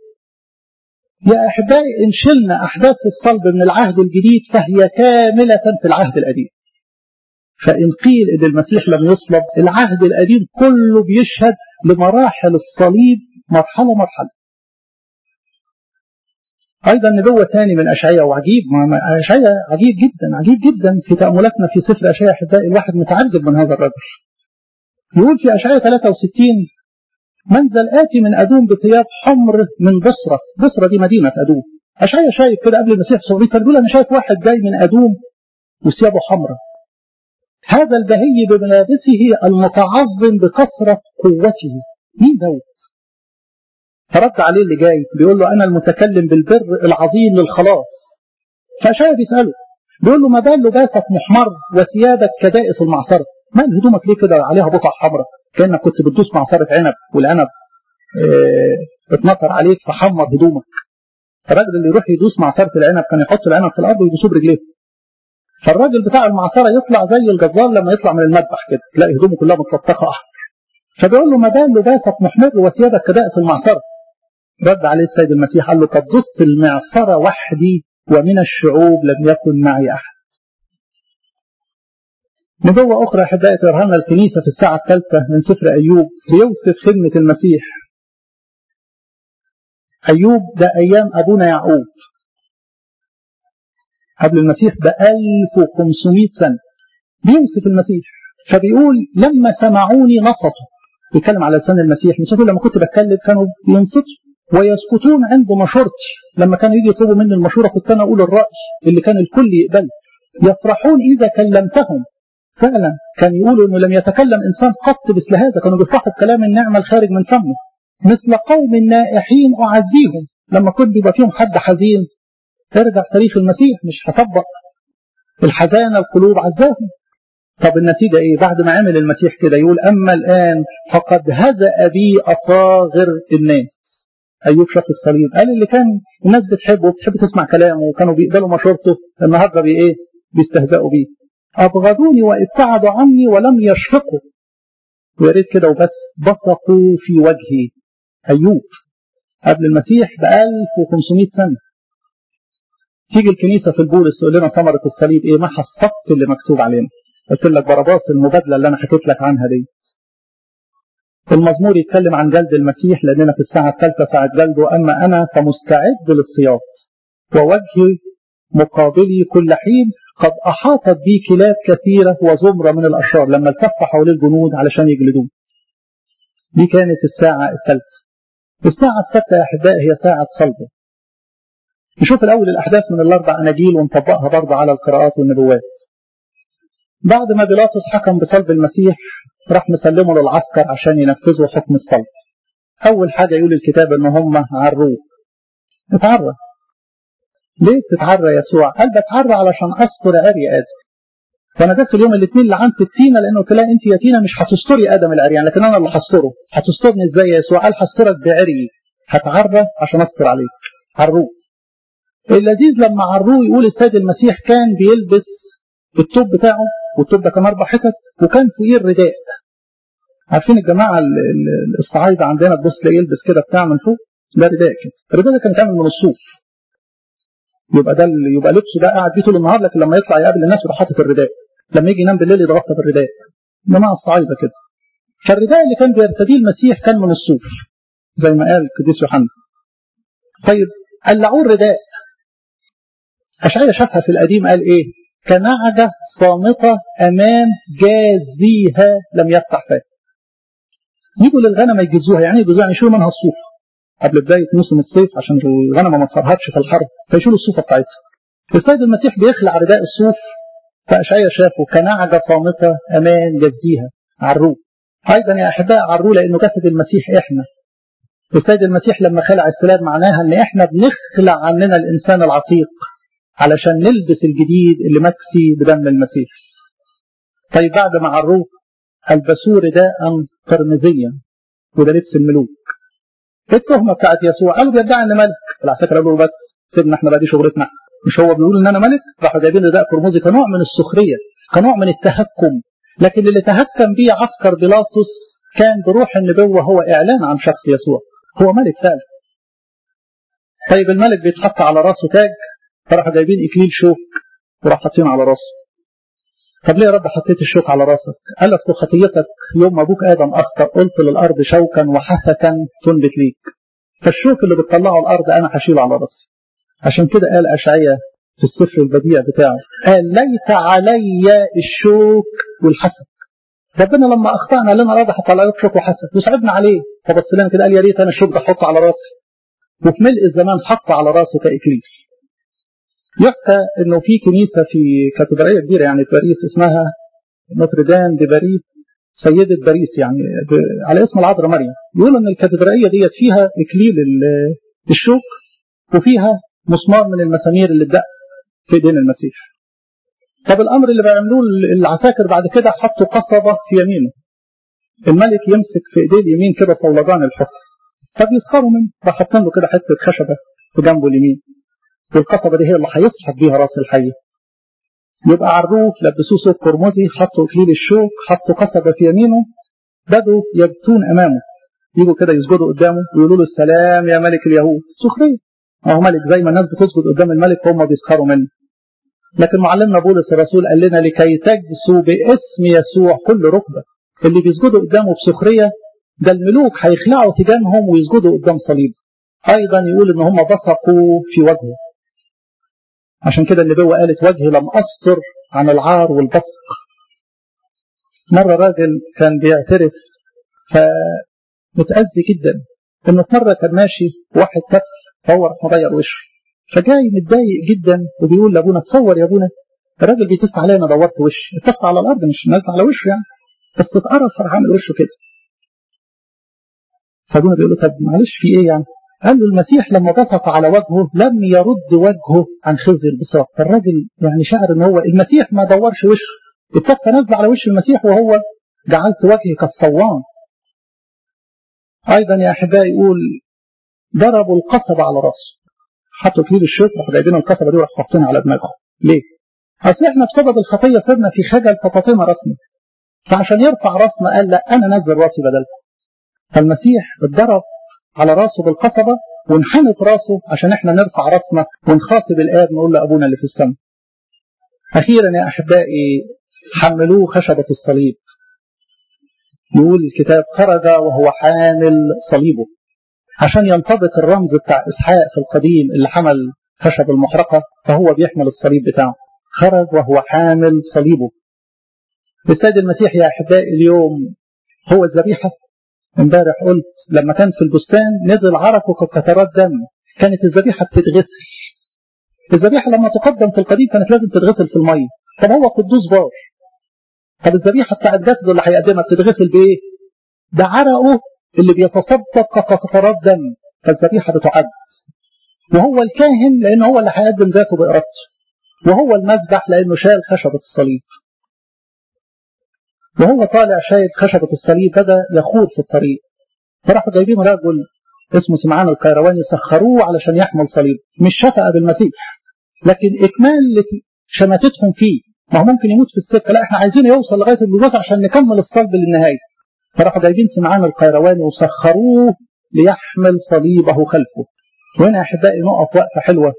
يا احبائي ان شلنا احداث الصلب من العهد الجديد فهي كامله في العهد القديم فان قيل ان المسيح لم يصلب العهد القديم كله بيشهد لمراحل الصليب مرحله مرحله ايضا نبوه ثاني من اشعياء وعجيب اشعياء عجيب جدا عجيب جدا في تاملاتنا في سفر اشعياء احبائي الواحد متعجب من هذا الرجل يقول في اشعياء 63 منزل آتي من أدوم بثياب حمر من بصرة بصرة دي مدينة ادوم اشعياء شايف كده قبل المسيح 700 سنه بيقول انا شايف واحد جاي من ادوم وثيابه حمراء هذا البهي بملابسه المتعظم بكثرة قوته مين دوت فرد عليه اللي جاي بيقول له أنا المتكلم بالبر العظيم للخلاص فأشعيا بيسأله بيقول له ما بال لباسك محمر وثيابك كدائس المعصرة مال هدومك ليه كده عليها بقع حمراء كأنك كنت بتدوس معصرة عنب والعنب اه اتنطر عليك فحمر هدومك الراجل اللي يروح يدوس معصرة العنب كان يحط العنب في الأرض ويدوسه برجليه فالراجل بتاع المعصرة يطلع زي الجزار لما يطلع من المذبح كده تلاقي هدومه كلها متلطخة أحمر فبيقول له ما بال لباسك محمر وثيابك كدائس المعصرة رد عليه السيد المسيح قال له قد دست المعصرة وحدي ومن الشعوب لم يكن معي أحد نبوة أخرى أحبائي ترهمها الكنيسة في الساعة الثالثة من سفر أيوب بيوصف خدمة المسيح أيوب ده أيام أبونا يعقوب قبل المسيح ب 1500 سنة بيوصف المسيح فبيقول لما سمعوني نصتوا بيتكلم على لسان المسيح مش لما كنت بتكلم كانوا بينصتوا ويسكتون عند مشورتي لما كانوا يجي يطلبوا مني المشورة كنت أنا أقول الرأي اللي كان الكل يقبله يفرحون إذا كلمتهم فعلا كان يقولوا انه لم يتكلم انسان قط مثل هذا كانوا بيفرحوا بكلام النعمه الخارج من فمه مثل قوم نائحين اعزيهم لما كنت يبقى فيهم حد حزين ارجع تاريخ المسيح مش هطبق الحزانه القلوب عزاهم طب النتيجه ايه بعد ما عمل المسيح كده يقول اما الان فقد هزأ بي اصاغر الناس ايوب شاف الصليب قال اللي كان الناس بتحبه وبتحب تسمع كلامه وكانوا بيقبلوا مشورته النهارده بي ايه بيستهزئوا بيه أبغضوني وابتعدوا عني ولم يشفقوا ويا ريت كده وبس بصقوا في وجهي أيوب قبل المسيح ب 1500 سنة تيجي الكنيسة في البولس تقول لنا ثمرة الصليب إيه ما حصدت اللي مكتوب علينا قلت لك باراباس المبادله اللي انا حكيت لك عنها دي المزمور يتكلم عن جلد المسيح لاننا في الساعه الثالثه ساعه جلده اما انا فمستعد للصياط ووجهي مقابلي كل حين قد احاطت بي كلاب كثيره وزمره من الاشرار لما التف حواليه الجنود علشان يجلدوه دي كانت الساعه الثالثه الساعه السادسه يا احبائي هي ساعه صلبه نشوف الاول الاحداث من الاربع اناجيل ونطبقها برضه على القراءات والنبوات بعد ما بيلاطس حكم بصلب المسيح راح مسلمه للعسكر عشان ينفذوا حكم الصلب اول حاجه يقول الكتاب ان هم عروه اتعرى ليه بتتعرى يسوع قال بتعرى علشان استر عري ادم فانا جبت اليوم الاثنين لعنت التينه لانه قلت لها انت يا تينه مش هتستري ادم العريان لكن انا اللي هستره هتسترني ازاي يا يسوع قال هسترك بعري هتعرى عشان استر عليك عروه اللذيذ لما عروه يقول السيد المسيح كان بيلبس التوب بتاعه والتوب ده كان اربع حتت وكان فوقيه الرداء عارفين الجماعه الصعايده عندنا تبص تلاقيه يلبس كده بتاع من فوق ده رداء كده الرداء ده كان كامل من الصوف يبقى ده يبقى لبسه ده قاعد بيه طول النهار لكن لما يطلع يقابل الناس يروح حاطط الرداء لما يجي ينام بالليل يتغطى بالرداء جماعه الصعايده كده فالرداء اللي كان بيرتديه المسيح كان من الصوف زي ما قال القديس يوحنا طيب قلعوه الرداء أشعية شافها في القديم قال إيه كنعجة صامتة أمام جازيها لم يفتح فاه يجوا للغنم يجزوها يعني يجزوها يعني يشيلوا منها الصوف قبل بداية موسم الصيف عشان الغنمة ما تفرهدش في الحر فيشيلوا الصوفة بتاعتها السيد المسيح بيخلع رداء الصوف فأشعية شافه كنعجة صامتة أمام جزيها عروه أيضا يا أحباء عروه لأنه جسد المسيح إحنا السيد المسيح لما خلع السلاب معناها ان احنا بنخلع عننا الانسان العتيق علشان نلبس الجديد اللي مكسي بدم المسيح طيب بعد ما عروه البسوه رداء قرمزيا وده لبس الملوك التهمه بتاعت يسوع قالوا بيدعي ان ملك على فكره قالوا بس سيبنا احنا بقى دي شغلتنا مش هو بيقول ان انا ملك راحوا جايبين رداء قرمزي كنوع من السخريه كنوع من التهكم لكن اللي تهكم بيه عسكر بيلاطس كان بروح النبوه هو اعلان عن شخص يسوع هو ملك فعلا طيب الملك بيتحط على راسه تاج فراحوا جايبين اكليل شوك وراح حاطينه على راسه طب ليه يا رب حطيت الشوك على راسك؟ قال لك خطيتك يوم ما ابوك ادم اخطا قلت للارض شوكا وحسكا تنبت ليك فالشوك اللي بتطلعه الارض انا هشيله على راسي عشان كده قال اشعياء في السفر البديع بتاعه قال ليس علي الشوك والحسد ربنا لما اخطانا لنا راضي حط على شوك وحسد وصعبنا عليه فبص لنا كده قال يا ريت انا الشوك ده احطه على راسي وفي ملء الزمان حط على راسه كاكليل يحكى انه في كنيسه في كاتدرائيه كبيره يعني في باريس اسمها نوتردام دي باريس سيده باريس يعني على اسم العذراء مريم يقول ان الكاتدرائيه ديت فيها اكليل الشوك وفيها مسمار من المسامير اللي اتدق في ايدين المسيح طب الامر اللي بيعملوه العساكر بعد كده حطوا قصبه في يمينه الملك يمسك في ايديه اليمين كده صولجان الحكم فبيسخروا منه راح حاطين له كده حته خشبه في جنبه اليمين والقصبه دي هي اللي هيسحب بيها راس الحيه يبقى عروه لبسوه صوت قرمزي حطوا اكليل الشوك حطوا قصبه في يمينه بدوا يبتون امامه يجوا كده يسجدوا قدامه ويقولوا له السلام يا ملك اليهود سخريه ما هو ملك زي ما الناس بتسجد قدام الملك هم بيسخروا منه لكن معلمنا بولس الرسول قال لنا لكي تجسوا باسم يسوع كل ركبه اللي بيسجدوا قدامه بسخريه ده الملوك هيخلعوا تيجانهم ويسجدوا قدام صليب ايضا يقول ان هم بصقوا في وجهه عشان كده النبوه قالت وجهي لم استر عن العار والبصق مره راجل كان بيعترف فمتأذي جدا انه في مره كان ماشي واحد كف فهو راح مغير وشه فجاي متضايق جدا وبيقول لابونا تصور يا ابونا الراجل بيتف عليا انا دورت وشي اتف على الارض مش نازل على وشه يعني بس اتقرص راح عامل وشه كده فابونا بيقول له طب معلش في ايه يعني؟ قال له المسيح لما بسط على وجهه لم يرد وجهه عن خزي البساط فالراجل يعني شعر ان هو المسيح ما دورش وشه الكفه نازله على وش المسيح وهو جعلت وجهي كالصوان ايضا يا احبائي يقول ضربوا القصبة على راسه حطوا كيلو الشوك راحوا جايبين القصبة دي وراحوا حاطينها على دماغه ليه؟ اصل احنا بسبب الخطية صرنا في خجل فطاطينا راسنا فعشان يرفع راسنا قال لا انا نزل راسي بدلكم فالمسيح اتضرب على راسه بالقصبة وانحنت راسه عشان احنا نرفع راسنا ونخاطب الآب نقول لأبونا اللي في السماء. أخيرا يا أحبائي حملوه خشبة الصليب يقول الكتاب خرج وهو حامل صليبه عشان ينطبق الرمز بتاع إسحاق في القديم اللي حمل خشب المحرقة فهو بيحمل الصليب بتاعه خرج وهو حامل صليبه السيد المسيح يا أحبائي اليوم هو الذبيحة امبارح قلت لما كان في البستان نزل عرقه كقطرات دم كانت الذبيحة بتتغسل الذبيحة لما تقدم في القديم كانت لازم تتغسل في المية طب هو قدوس بار طب الذبيحة بتاعت جسده اللي هيقدمها بتتغسل بإيه؟ ده عرقه اللي بيتصدق كقطرات دم فالذبيحة بتعد وهو الكاهن لأنه هو اللي هيقدم ذاته بإرادته وهو المذبح لأنه شال خشبة الصليب وهو طالع شايل خشبة الصليب بدأ يخوض في الطريق فراحوا جايبين رجل اسمه سمعان القيرواني سخروه علشان يحمل صليب مش شفقة بالمسيح لكن إكمال شماتتهم فيه ما هو ممكن يموت في السكة لا احنا عايزين يوصل لغاية الجوز عشان نكمل الصلب للنهاية فراحوا جايبين سمعان القيرواني وسخروه ليحمل صليبه خلفه وهنا يا احبائي نقف وقفة حلوة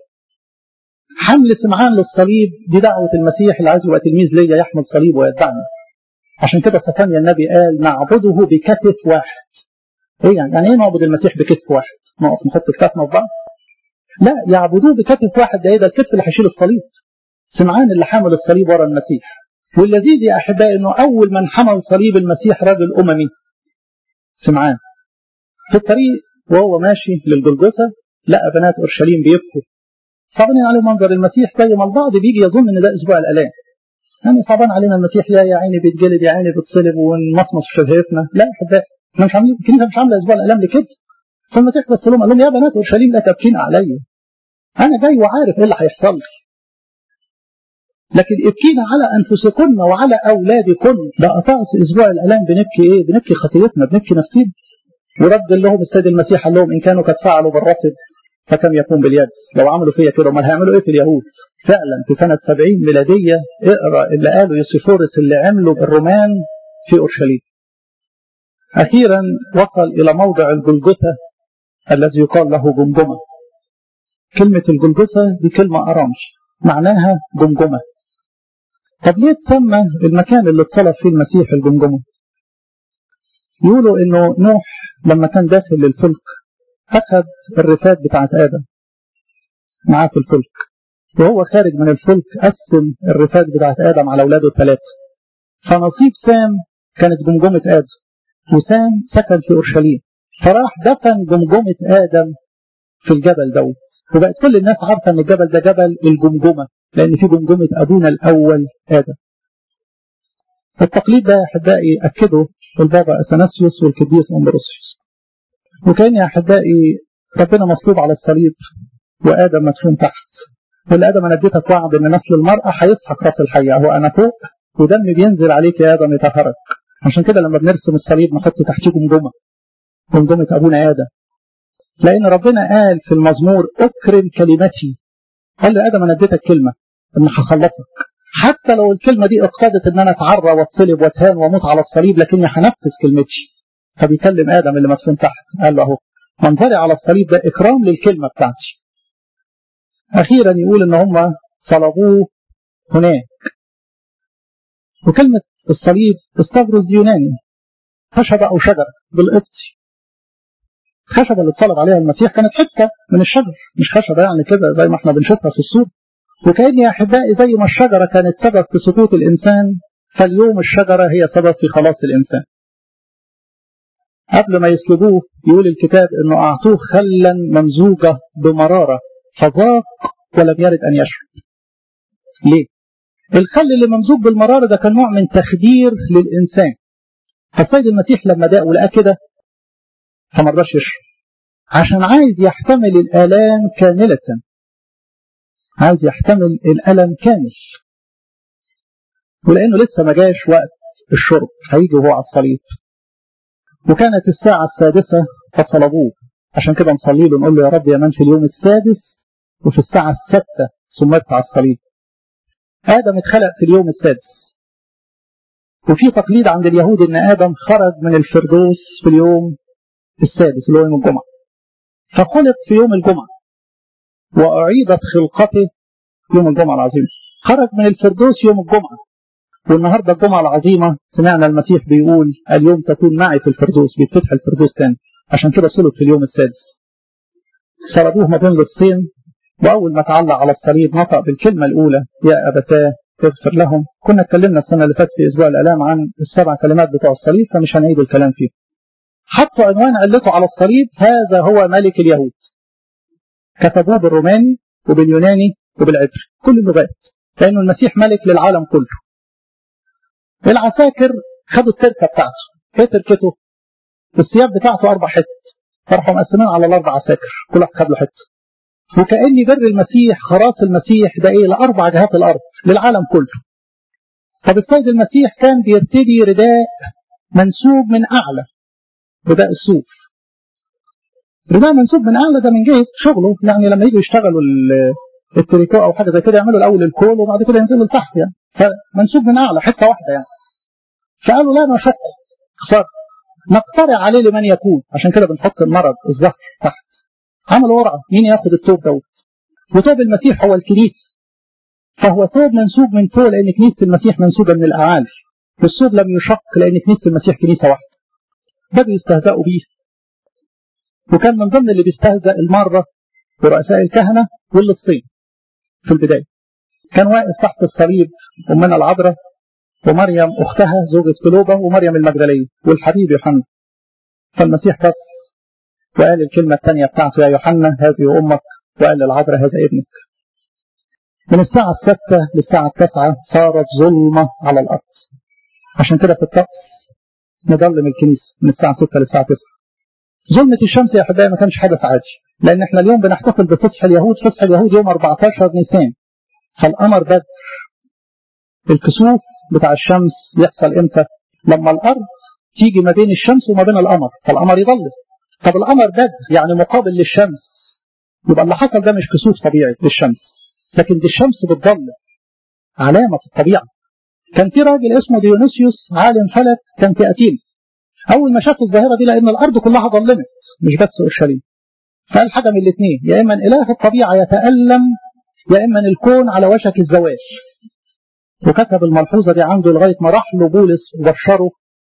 حمل سمعان للصليب دي دعوة المسيح اللي عايز يبقى تلميذ ليا يحمل صليب ويتبعني عشان كده سفانيا النبي قال نعبده بكتف واحد ايه يعني يعني ايه نعبد المسيح بكتف واحد نقف نحط كتافنا في بعض لا يعبدوه بكتف واحد ده ايه ده الكتف اللي هيشيل الصليب سمعان اللي حمل الصليب ورا المسيح واللذيذ يا احبائي انه اول من حمل صليب المسيح راجل اممي سمعان في الطريق وهو ماشي للجلجثه لقى بنات اورشليم بيبكوا صعبانين عليه منظر المسيح زي ما البعض بيجي يظن ان ده اسبوع الالام يعني صعبان علينا المسيح يا يا عيني بيتجلد يا عيني بيتصلب ونمصمص في شبهتنا لا يا احبائي احنا مش عاملين الكنيسه مش عامله اسبوع الالام لكده فالمسيح بص لهم قال لهم يا بنات اورشليم لا تبكين عليا انا جاي وعارف ايه اللي هيحصل لي لكن ابكينا على انفسكن وعلى اولادكن ده قطعت اسبوع الالام بنبكي ايه؟ بنبكي خطيتنا بنبكي نفسينا ورد لهم السيد المسيح قال لهم ان كانوا قد فعلوا بالرطب فكم يكون باليد لو عملوا فيا كده امال هيعملوا ايه في اليهود؟ فعلا في سنه 70 ميلاديه اقرا اللي قاله يوسيفورس اللي عمله بالرومان في اورشليم. اخيرا وصل الى موضع الجلجثه الذي يقال له جمجمه. كلمه الجلجثه دي كلمه ارامش معناها جمجمه. طب ليه تسمى المكان اللي اتصلب فيه المسيح الجمجمه؟ يقولوا انه نوح لما كان داخل للفلك أخذ الرفات بتاعت آدم معاه في الفلك وهو خارج من الفلك قسم الرفات بتاعت آدم على أولاده الثلاثة فنصيب سام كانت جمجمة آدم وسام سكن في أورشليم فراح دفن جمجمة آدم في الجبل دوت وبقت كل الناس عارفة أن الجبل ده جبل الجمجمة لأن في جمجمة أبونا الأول آدم التقليد ده يا أحبائي أكده البابا أثناسيوس والكديس أمبروسيوس وكان يا أحبائي ربنا مصلوب على الصليب وآدم مدفون تحت والآدم أنا اديتك وعد إن نسل المرأة هيسحق رأس الحية هو أنا فوق ودم بينزل عليك يا آدم يطهرك عشان كده لما بنرسم الصليب نحط تحتيه جمجمة جمجمة أبونا آدم لأن ربنا قال في المزمور أكرم كلمتي قال له آدم أنا اديتك كلمة إن هخلصك حتى لو الكلمة دي اقتضت إن أنا أتعرى وأتصلب وأتهان وأموت على الصليب لكني هنفذ كلمتي فبيكلم آدم اللي مدفون تحت قال له أهو منظري على الصليب ده إكرام للكلمة بتاعتي أخيرا يقول إن هم صلبوه هناك وكلمة الصليب استبرز يوناني خشبة أو شجرة بالقبطي الخشبة اللي اتصلب عليها المسيح كانت حتة من الشجر مش خشبة يعني كده زي ما احنا بنشوفها في الصور وكأن يا أحبائي زي ما الشجرة كانت سبب في سقوط الإنسان فاليوم الشجرة هي سبب في خلاص الإنسان قبل ما يسلبوه يقول الكتاب انه اعطوه خلا ممزوجه بمراره فذاق ولم يرد ان يشرب. ليه؟ الخل اللي ممزوج بالمراره ده كان نوع من تخدير للانسان. فالسيد المسيح لما داق ولقاه كده فما رضاش يشرب. عشان عايز يحتمل الالام كامله. عايز يحتمل الالم كامل. ولانه لسه ما جاش وقت الشرب هيجي وهو على الصليب. وكانت الساعة السادسة فصلبوه عشان كده نصلي له نقول له يا رب يا من في اليوم السادس وفي الساعة السادسة سميت على الصليب آدم اتخلق في اليوم السادس وفي تقليد عند اليهود ان آدم خرج من الفردوس في اليوم السادس اللي هو يوم الجمعة فخلق في يوم الجمعة وأعيدت خلقته يوم الجمعة العظيم خرج من الفردوس يوم الجمعة والنهاردة الجمعة العظيمة سمعنا المسيح بيقول اليوم تكون معي في الفردوس بيتفتح الفردوس تاني عشان كده صلب في اليوم السادس صلبوه ما بين لصين وأول ما تعلق على الصليب نطق بالكلمة الأولى يا أبتاه اغفر لهم كنا اتكلمنا السنة اللي فاتت في أسبوع الآلام عن السبع كلمات بتوع الصليب فمش هنعيد الكلام فيه حطوا عنوان علته على الصليب هذا هو ملك اليهود كتبوه بالروماني وباليوناني وبالعبري كل اللغات لأنه المسيح ملك للعالم كله العساكر خدوا التركة بتاعته ايه تركته الثياب بتاعته أربع حتت فراحوا مقسمين على الأربع عساكر كل واحد خد له حتة وكأن بر المسيح خلاص المسيح ده ايه لأربع جهات الأرض للعالم كله طب السيد المسيح كان بيرتدي رداء منسوب من أعلى رداء الصوف رداء منسوب من أعلى ده من جهة شغله يعني لما يجوا يشتغلوا التريكو أو حاجة زي كده يعملوا الأول الكول وبعد كده ينزلوا لتحت يعني فمنسوب من أعلى حتة واحدة يعني فقالوا لا نشق خسارة نقترع عليه لمن يكون عشان كده بنحط المرض الزهر تحت عملوا ورقة مين ياخد التوب دوت وتوب المسيح هو الكنيسة فهو ثوب منسوب من فوق لأن كنيسة المسيح منسوبة من الأعالي والثوب لم يشق لأن كنيسة المسيح كنيسة واحدة بدأوا يستهزئوا بيه وكان من ضمن اللي بيستهزأ المارة ورؤساء الكهنة واللصين في البداية كان واقف تحت الصليب أمنا العذراء ومريم أختها زوجة كلوبة ومريم المجدلية والحبيب يوحنا فالمسيح بس وقال الكلمة الثانية بتاعته يا يوحنا هذه أمك وقال للعذراء هذا ابنك من الساعة الستة للساعة التاسعة صارت ظلمة على الأرض عشان كده في الطقس نضلم الكنيسة من الساعة 6 للساعة 9 ظلمة الشمس يا أحبائي ما كانش حدث عادي لأن احنا اليوم بنحتفل بفصح اليهود فصح اليهود يوم 14 نيسان فالقمر بدر الكسوف بتاع الشمس يحصل امتى لما الأرض تيجي ما بين الشمس وما بين القمر فالقمر يضلم طب القمر بدر يعني مقابل للشمس يبقى اللي حصل ده مش كسوف طبيعي للشمس لكن دي الشمس بتضل علامة في الطبيعة كان في راجل اسمه ديونيسيوس عالم فلك كان في أتين أول ما شاف الظاهرة دي لأن الأرض كلها ظلمت مش بس أورشليم فقال حاجة من الاثنين يا إما إله الطبيعة يتألم يا إما الكون على وشك الزواج وكتب الملحوظة دي عنده لغاية ما راح له بولس وبشره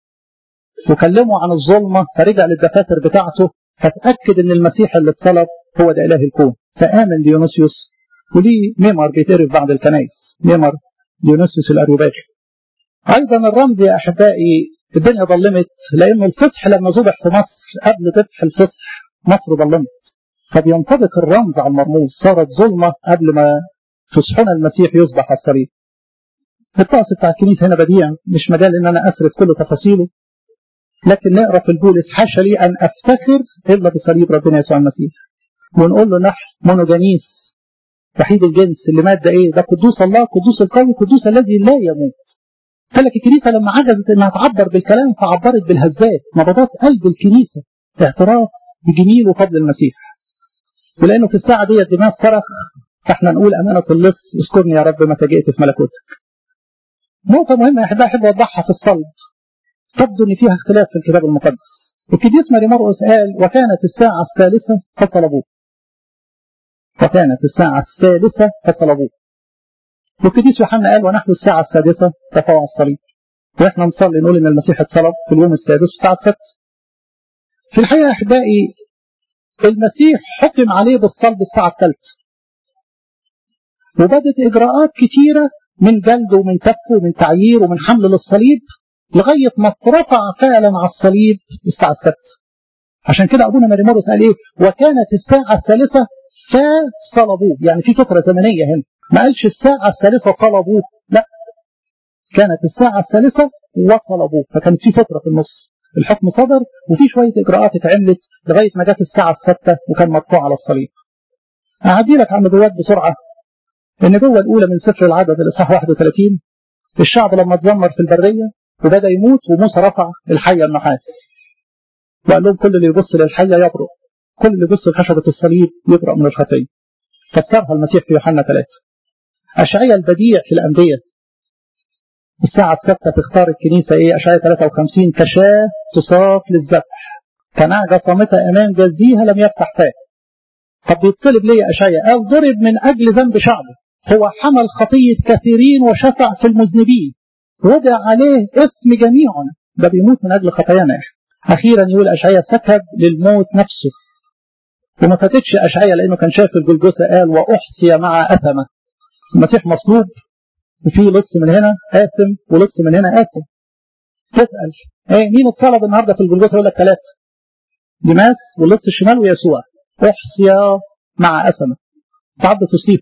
وكلمه عن الظلمة فرجع للدفاتر بتاعته فتأكد ان المسيح اللي اتصلب هو ده إله الكون فآمن ديونيسيوس وليه ميمر بيتعرف بعد الكنائس ميمر ديونيسيوس الأريوباجي أيضا الرمز يا أحبائي الدنيا ظلمت لأن الفصح لما ذبح في مصر قبل ذبح الفصح مصر ظلمت فبينطبق الرمز على المرموز صارت ظلمة قبل ما فصحنا المسيح يصبح على الصليب الطقس بتاع الكنيسة هنا بديع مش مجال ان انا اسرد كل تفاصيله لكن نقرا في البولس حاشا لي ان افتخر الا بصليب ربنا يسوع المسيح ونقول له نحن مونوجانيس وحيد الجنس اللي مات ده ايه ده قدوس الله قدوس القوي قدوس الذي لا يموت قال لك الكنيسه لما عجزت انها تعبر بالكلام فعبرت بالهزات نبضات قلب الكنيسه اعتراف بجميل وفضل المسيح ولانه في الساعه ديت دماغ صرخ فاحنا نقول امانه اللص اذكرني يا رب متى جئت في ملكوتك نقطة مهمة أحب أحب أوضحها في الصلب تبدو أن فيها اختلاف في الكتاب المقدس القديس ماري مرقس قال وكانت الساعة الثالثة فصلبوه وكانت الساعة الثالثة فصلبوه والقديس يوحنا قال ونحن الساعة السادسة تفوع الصليب واحنا نصلي نقول ان المسيح اتصلب في اليوم السادس الساعة السادسة في الحقيقة أحبائي المسيح حكم عليه بالصلب الساعة الثالثة وبدت إجراءات كثيرة من جلد ومن كف ومن تعيير ومن حمل للصليب لغاية ما اترفع فعلا على الصليب الساعة السادسة عشان كده أبونا مريمورس قال إيه وكانت الساعة الثالثة فصلبوه يعني في فترة زمنية هنا ما قالش الساعة الثالثة صلبوه لا كانت الساعة الثالثة وصلبوه فكانت في فترة في النص الحكم صدر وفي شوية إجراءات اتعملت لغاية ما جت الساعة السادسة وكان مرفوع على الصليب أعدي لك عن نبوات بسرعة النبوة الأولى من سفر العدد الإصحاح 31 الشعب لما اتذمر في البرية وبدأ يموت وموسى رفع الحية النحاس وقال لهم كل اللي يبص للحية يبرق كل اللي يبص لخشبة الصليب يبرأ من الخطية فسرها المسيح في يوحنا 3 أشعية البديع في الأنبياء الساعة السادسة تختار الكنيسة إيه أشعية 53 كشاة تصاف للذبح كنعجة صامتة أمام جزيها لم يفتح فاه طب بيطلب ليه أشعية قال ضرب من أجل ذنب شعبه هو حمل خطية كثيرين وشفع في المذنبين وضع عليه اسم جميعنا ده بيموت من أجل خطايانا أخيرا يقول أشعيا سكب للموت نفسه وما فاتتش أشعيا لأنه كان شاف الجلجثة قال وأحصي مع أثمة المسيح مصلوب وفي لص من هنا آثم ولص من هنا آثم تسأل ايه مين اتصلب النهارده في الجلجثة يقول لك ثلاثة دماس واللص الشمال ويسوع أحصي مع أثمة تعد تصيب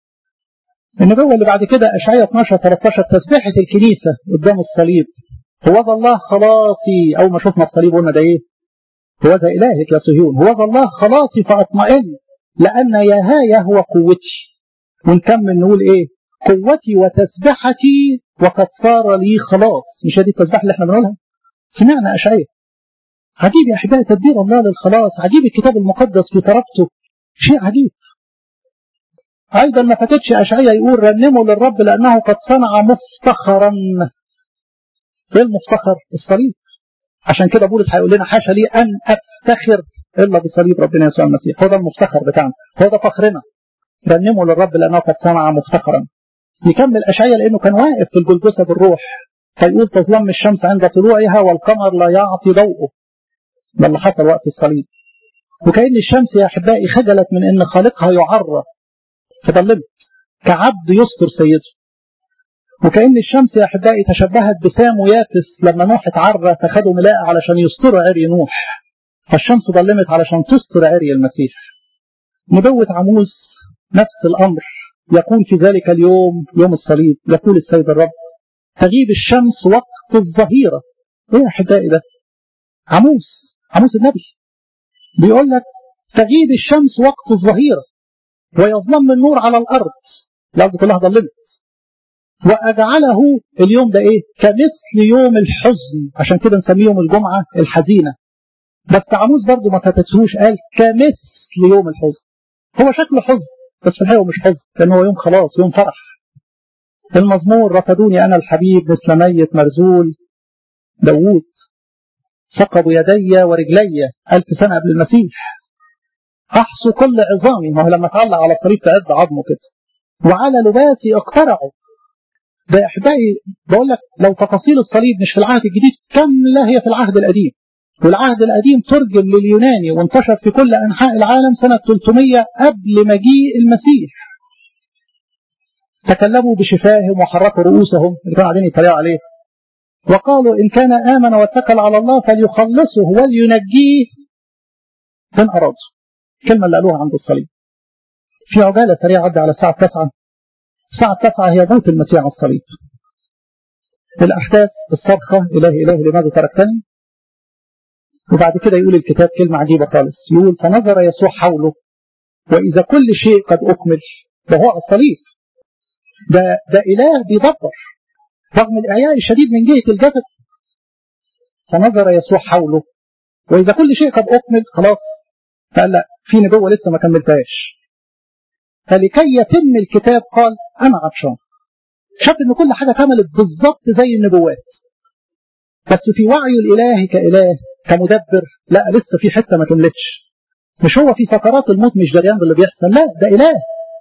النبوة اللي بعد كده أشعية 12 13 تسبيحة الكنيسة قدام الصليب هو ذا الله خلاصي أول ما شفنا الصليب قلنا ده إيه؟ هو ذا إلهك يا صهيون هو ذا الله خلاصي فأطمئن لأن يهايا هو قوتي ونكمل نقول إيه؟ قوتي وتسبحتي وقد صار لي خلاص مش هذه التسبيحة اللي احنا بنقولها؟ سمعنا أشعية عجيب يا أحبائي تدبير الله للخلاص عجيب الكتاب المقدس في ترابطه شيء عجيب أيضا ما فاتتش أشعية يقول رنموا للرب لأنه قد صنع مفتخرا إيه المفتخر؟ الصليب عشان كده بولس هيقول لنا حاشا لي أن أفتخر إلا بصليب ربنا يسوع المسيح هو ده المفتخر بتاعنا هو ده فخرنا رنموا للرب لأنه قد صنع مفتخرا يكمل أشعية لأنه كان واقف في الجلجثة بالروح فيقول تظلم الشمس عند طلوعها والقمر لا يعطي ضوءه ده اللي حصل وقت الصليب وكأن الشمس يا أحبائي خجلت من أن خالقها يعرى فضلمت كعبد يستر سيده وكأن الشمس يا أحبائي تشبهت بسام ويافس لما نوح اتعرى فخدوا ملاء علشان يستروا عري نوح فالشمس ضلمت علشان تستر عري المسيح نبوة عموس نفس الأمر يقول في ذلك اليوم يوم الصليب يقول السيد الرب تغيب الشمس وقت الظهيرة ايه يا أحبائي ده عموس عموس النبي بيقول لك تغيب الشمس وقت الظهيرة ويظلم النور على الأرض الأرض كلها ظلمت وأجعله اليوم ده إيه كمثل يوم الحزن عشان كده نسميهم الجمعة الحزينة بس عموس برضه ما فتتهوش قال كمثل يوم الحزن هو شكله حزن بس في الحقيقة مش حزن لأن هو يوم خلاص يوم فرح المزمور رفضوني أنا الحبيب مثل ميت مرزول داوود ثقبوا يدي ورجلي ألف سنة قبل المسيح أحصوا كل عظامي ما هو لما تعلق على الطريق تعد عظمه كده وعلى لباسي اقترعوا ده احبائي بقول لك لو تفاصيل الصليب مش في العهد الجديد كامله هي في العهد القديم والعهد القديم ترجم لليوناني وانتشر في كل انحاء العالم سنه 300 قبل مجيء المسيح تكلموا بشفاههم وحركوا رؤوسهم اللي كانوا قاعدين يتريقوا عليه وقالوا ان كان امن واتكل على الله فليخلصه ولينجيه من ارادوا الكلمه اللي قالوها عند الصليب في عجاله سريعه عدى على الساعه 9 الساعة التاسعة هي موت المسيح على الصليب الأحداث الصرخة إلهي إلهي لماذا تركتني وبعد كده يقول الكتاب كلمة عجيبة خالص يقول فنظر يسوع حوله وإذا كل شيء قد أكمل ده هو على الصليب ده, ده إله بيدبر رغم الإعياء الشديد من جهة الجسد فنظر يسوع حوله وإذا كل شيء قد أكمل خلاص فقال لا في نبوة لسه ما كملتهاش فلكي يتم الكتاب قال أنا عطشان شاف إن كل حاجة كملت بالظبط زي النبوات بس في وعيه الإلهي كإله كمدبر لا لسه في حتة ما كملتش مش هو في سكرات الموت مش دريان باللي بيحصل لا ده إله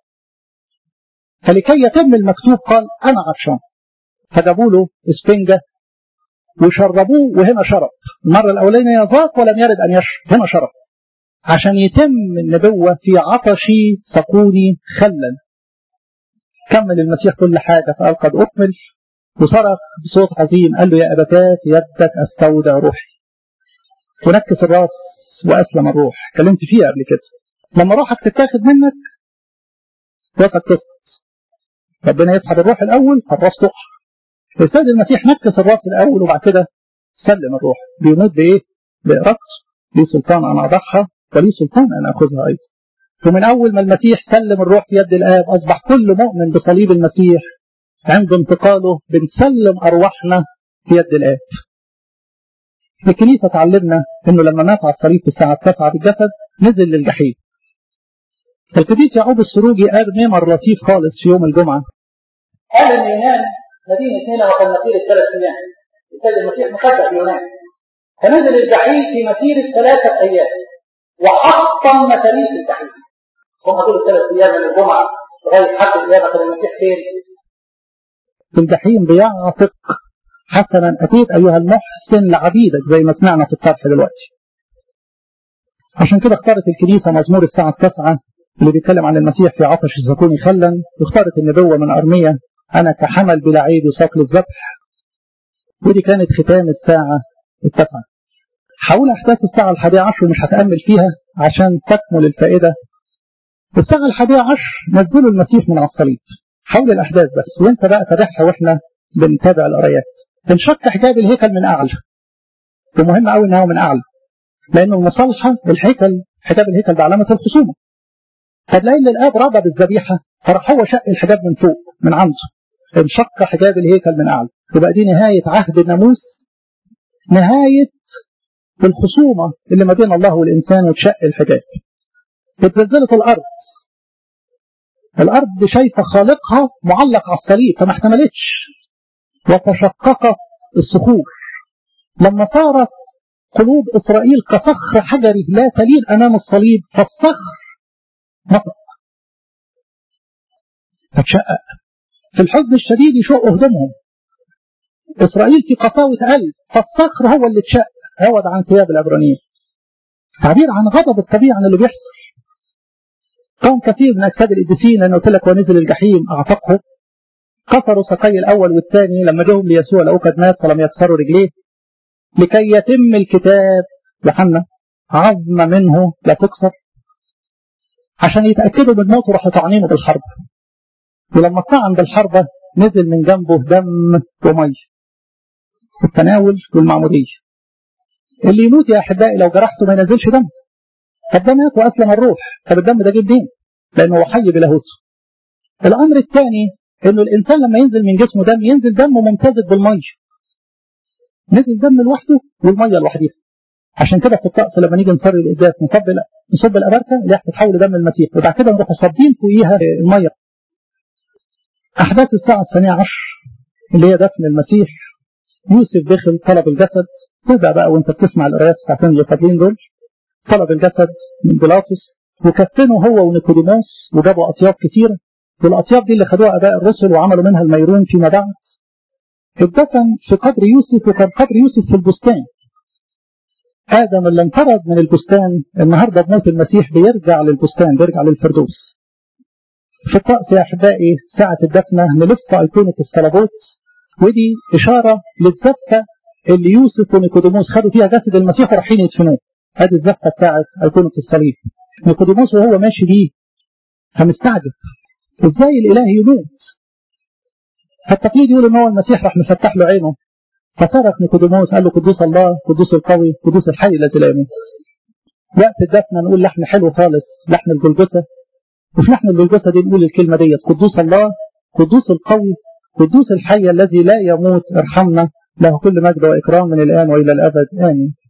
فلكي يتم المكتوب قال أنا عطشان فجابوا له اسفنجة وشربوه وهنا شرب المرة الأولانية ذاق ولم يرد أن يشرب هنا شرب عشان يتم النبوة في عطشي سقوني خلا كمل المسيح كل حاجة فقال قد أكمل وصرخ بصوت عظيم قال له يا أبتات يدك أستودع روحي ونكس الراس وأسلم الروح كلمت فيها قبل كده لما روحك تتاخد منك راسك تسقط ربنا يسحب الروح الأول فالراس تقع السيد المسيح نكس الراس الأول وبعد كده سلم الروح بيموت بإيه؟ بإرادته لي سلطان أن أضعها ولي سلطان أن أخذها أيضا ومن أول ما المسيح سلم الروح في يد الآب أصبح كل مؤمن بصليب المسيح عند انتقاله بنسلم أرواحنا في يد الآب الكنيسة تعلمنا أنه لما مات على الصليب في الساعة التاسعة بالجسد نزل للجحيم القديس يعقوب السروجي قال نمر لطيف خالص في يوم الجمعة
قال ان يونان مدينه نينوى كان مسيره ثلاث ايام السيد المسيح مخدع في يونان فنزل الجحيم في مسيره ثلاثه ايام وحطم متاريس الجحيم هم دول الثلاث ايام من الجمعه لغايه حد القيامه كان المسيح فين؟
في الجحيم بيعتق حسنا أتيت أيها المحسن لعبيدك زي ما سمعنا في الطرح دلوقتي عشان كده اختارت الكنيسة مزمور الساعة التاسعة اللي بيتكلم عن المسيح في عطش الزكون خلا واختارت النبوة من أرمية أنا كحمل بلا عيب يساق للذبح ودي كانت ختام الساعة التاسعة حول أحداث الساعة الحادية عشر ومش هتأمل فيها عشان تكمل الفائدة الساعة الحادية عشر نزلوا المسيح من على الصليب حول الأحداث بس وانت بقى تابعها واحنا بنتابع القرايات انشق حجاب الهيكل من أعلى ومهم قوي انه من أعلى لأن المصالحة الهيكل حجاب الهيكل ده علامة الخصومة فتلاقي ان الآب رضى بالذبيحة فراح هو شق الحجاب من فوق من عنده انشق حجاب الهيكل من أعلى يبقى دي نهاية عهد الناموس نهاية الخصومة اللي ما بين الله والإنسان وتشق الحجاب اتزلزلت الأرض الأرض شايفة خالقها معلق على الصليب فما احتملتش وتشققت الصخور لما صارت قلوب إسرائيل كصخر حجري لا تلين أمام الصليب فالصخر نطق فتشقق في الحزن الشديد يشق هدومهم إسرائيل في قساوة قلب فالصخر هو اللي اتشق عوض عن ثياب العبرانيين تعبير عن غضب الطبيعي عن اللي بيحصل كان كثير من أجساد القديسين لأنه قلت لك ونزل الجحيم أعتقه كسروا سقي الأول والثاني لما جاهم ليسوع لقوا قد مات فلم يكسروا رجليه لكي يتم الكتاب يوحنا عظم منه لا تكسر عشان يتأكدوا من موته راحوا طعنينه بالحرب ولما طعن بالحربة نزل من جنبه دم ومي في التناول والمعمودية اللي يموت يا أحبائي لو جرحته ما ينزلش دم طب ده مات وأسلم الروح طب الدم ده جه منين؟ لأنه هو حي بلاهوته الأمر الثاني إنه الإنسان لما ينزل من جسمه دم ينزل دم ممتزج بالمية نزل دم لوحده والمية لوحدها عشان كده في الطقس لما نيجي نصلي القداس نصب نصب الأبركة اللي هي تتحول لدم المسيح وبعد كده نروح صابين فوقيها المية أحداث الساعة الثانية عشر اللي هي دفن المسيح يوسف دخل طلب الجسد تبدأ بقى وانت بتسمع القرايات الساعتين اللي فاضلين دول طلب الجسد من بيلاطس وكفنوا هو ونيكوديموس وجابوا أطياب كتيرة والأطياب دي اللي خدوها آباء الرسل وعملوا منها الميرون فيما بعد اتدفن في قبر يوسف وكان قبر يوسف في البستان آدم اللي انطرد من البستان النهارده بموت المسيح بيرجع للبستان بيرجع للفردوس في الطقس يا أحبائي ساعة الدفنة نلف أيقونة الصلبوت ودي إشارة للزفة اللي يوسف ونيكوديموس خدوا فيها جسد المسيح ورايحين يدفنوه هذه الزفة بتاعت أيقونة الصليب نيكوديموس وهو ماشي بيه فمستعجب ازاي الإله يموت فالتقليد يقول ان هو المسيح راح مفتح له عينه فصرخ نيكوديموس قال له قدوس الله قدوس القوي قدوس الحي الذي لا يموت وقت الدفن نقول لحن حلو خالص لحن الجلجثة وفي لحن الجلجثة دي نقول الكلمة ديت قدوس الله قدوس القوي قدوس الحي الذي لا يموت ارحمنا له كل مجد وإكرام من الآن وإلى الأبد آمين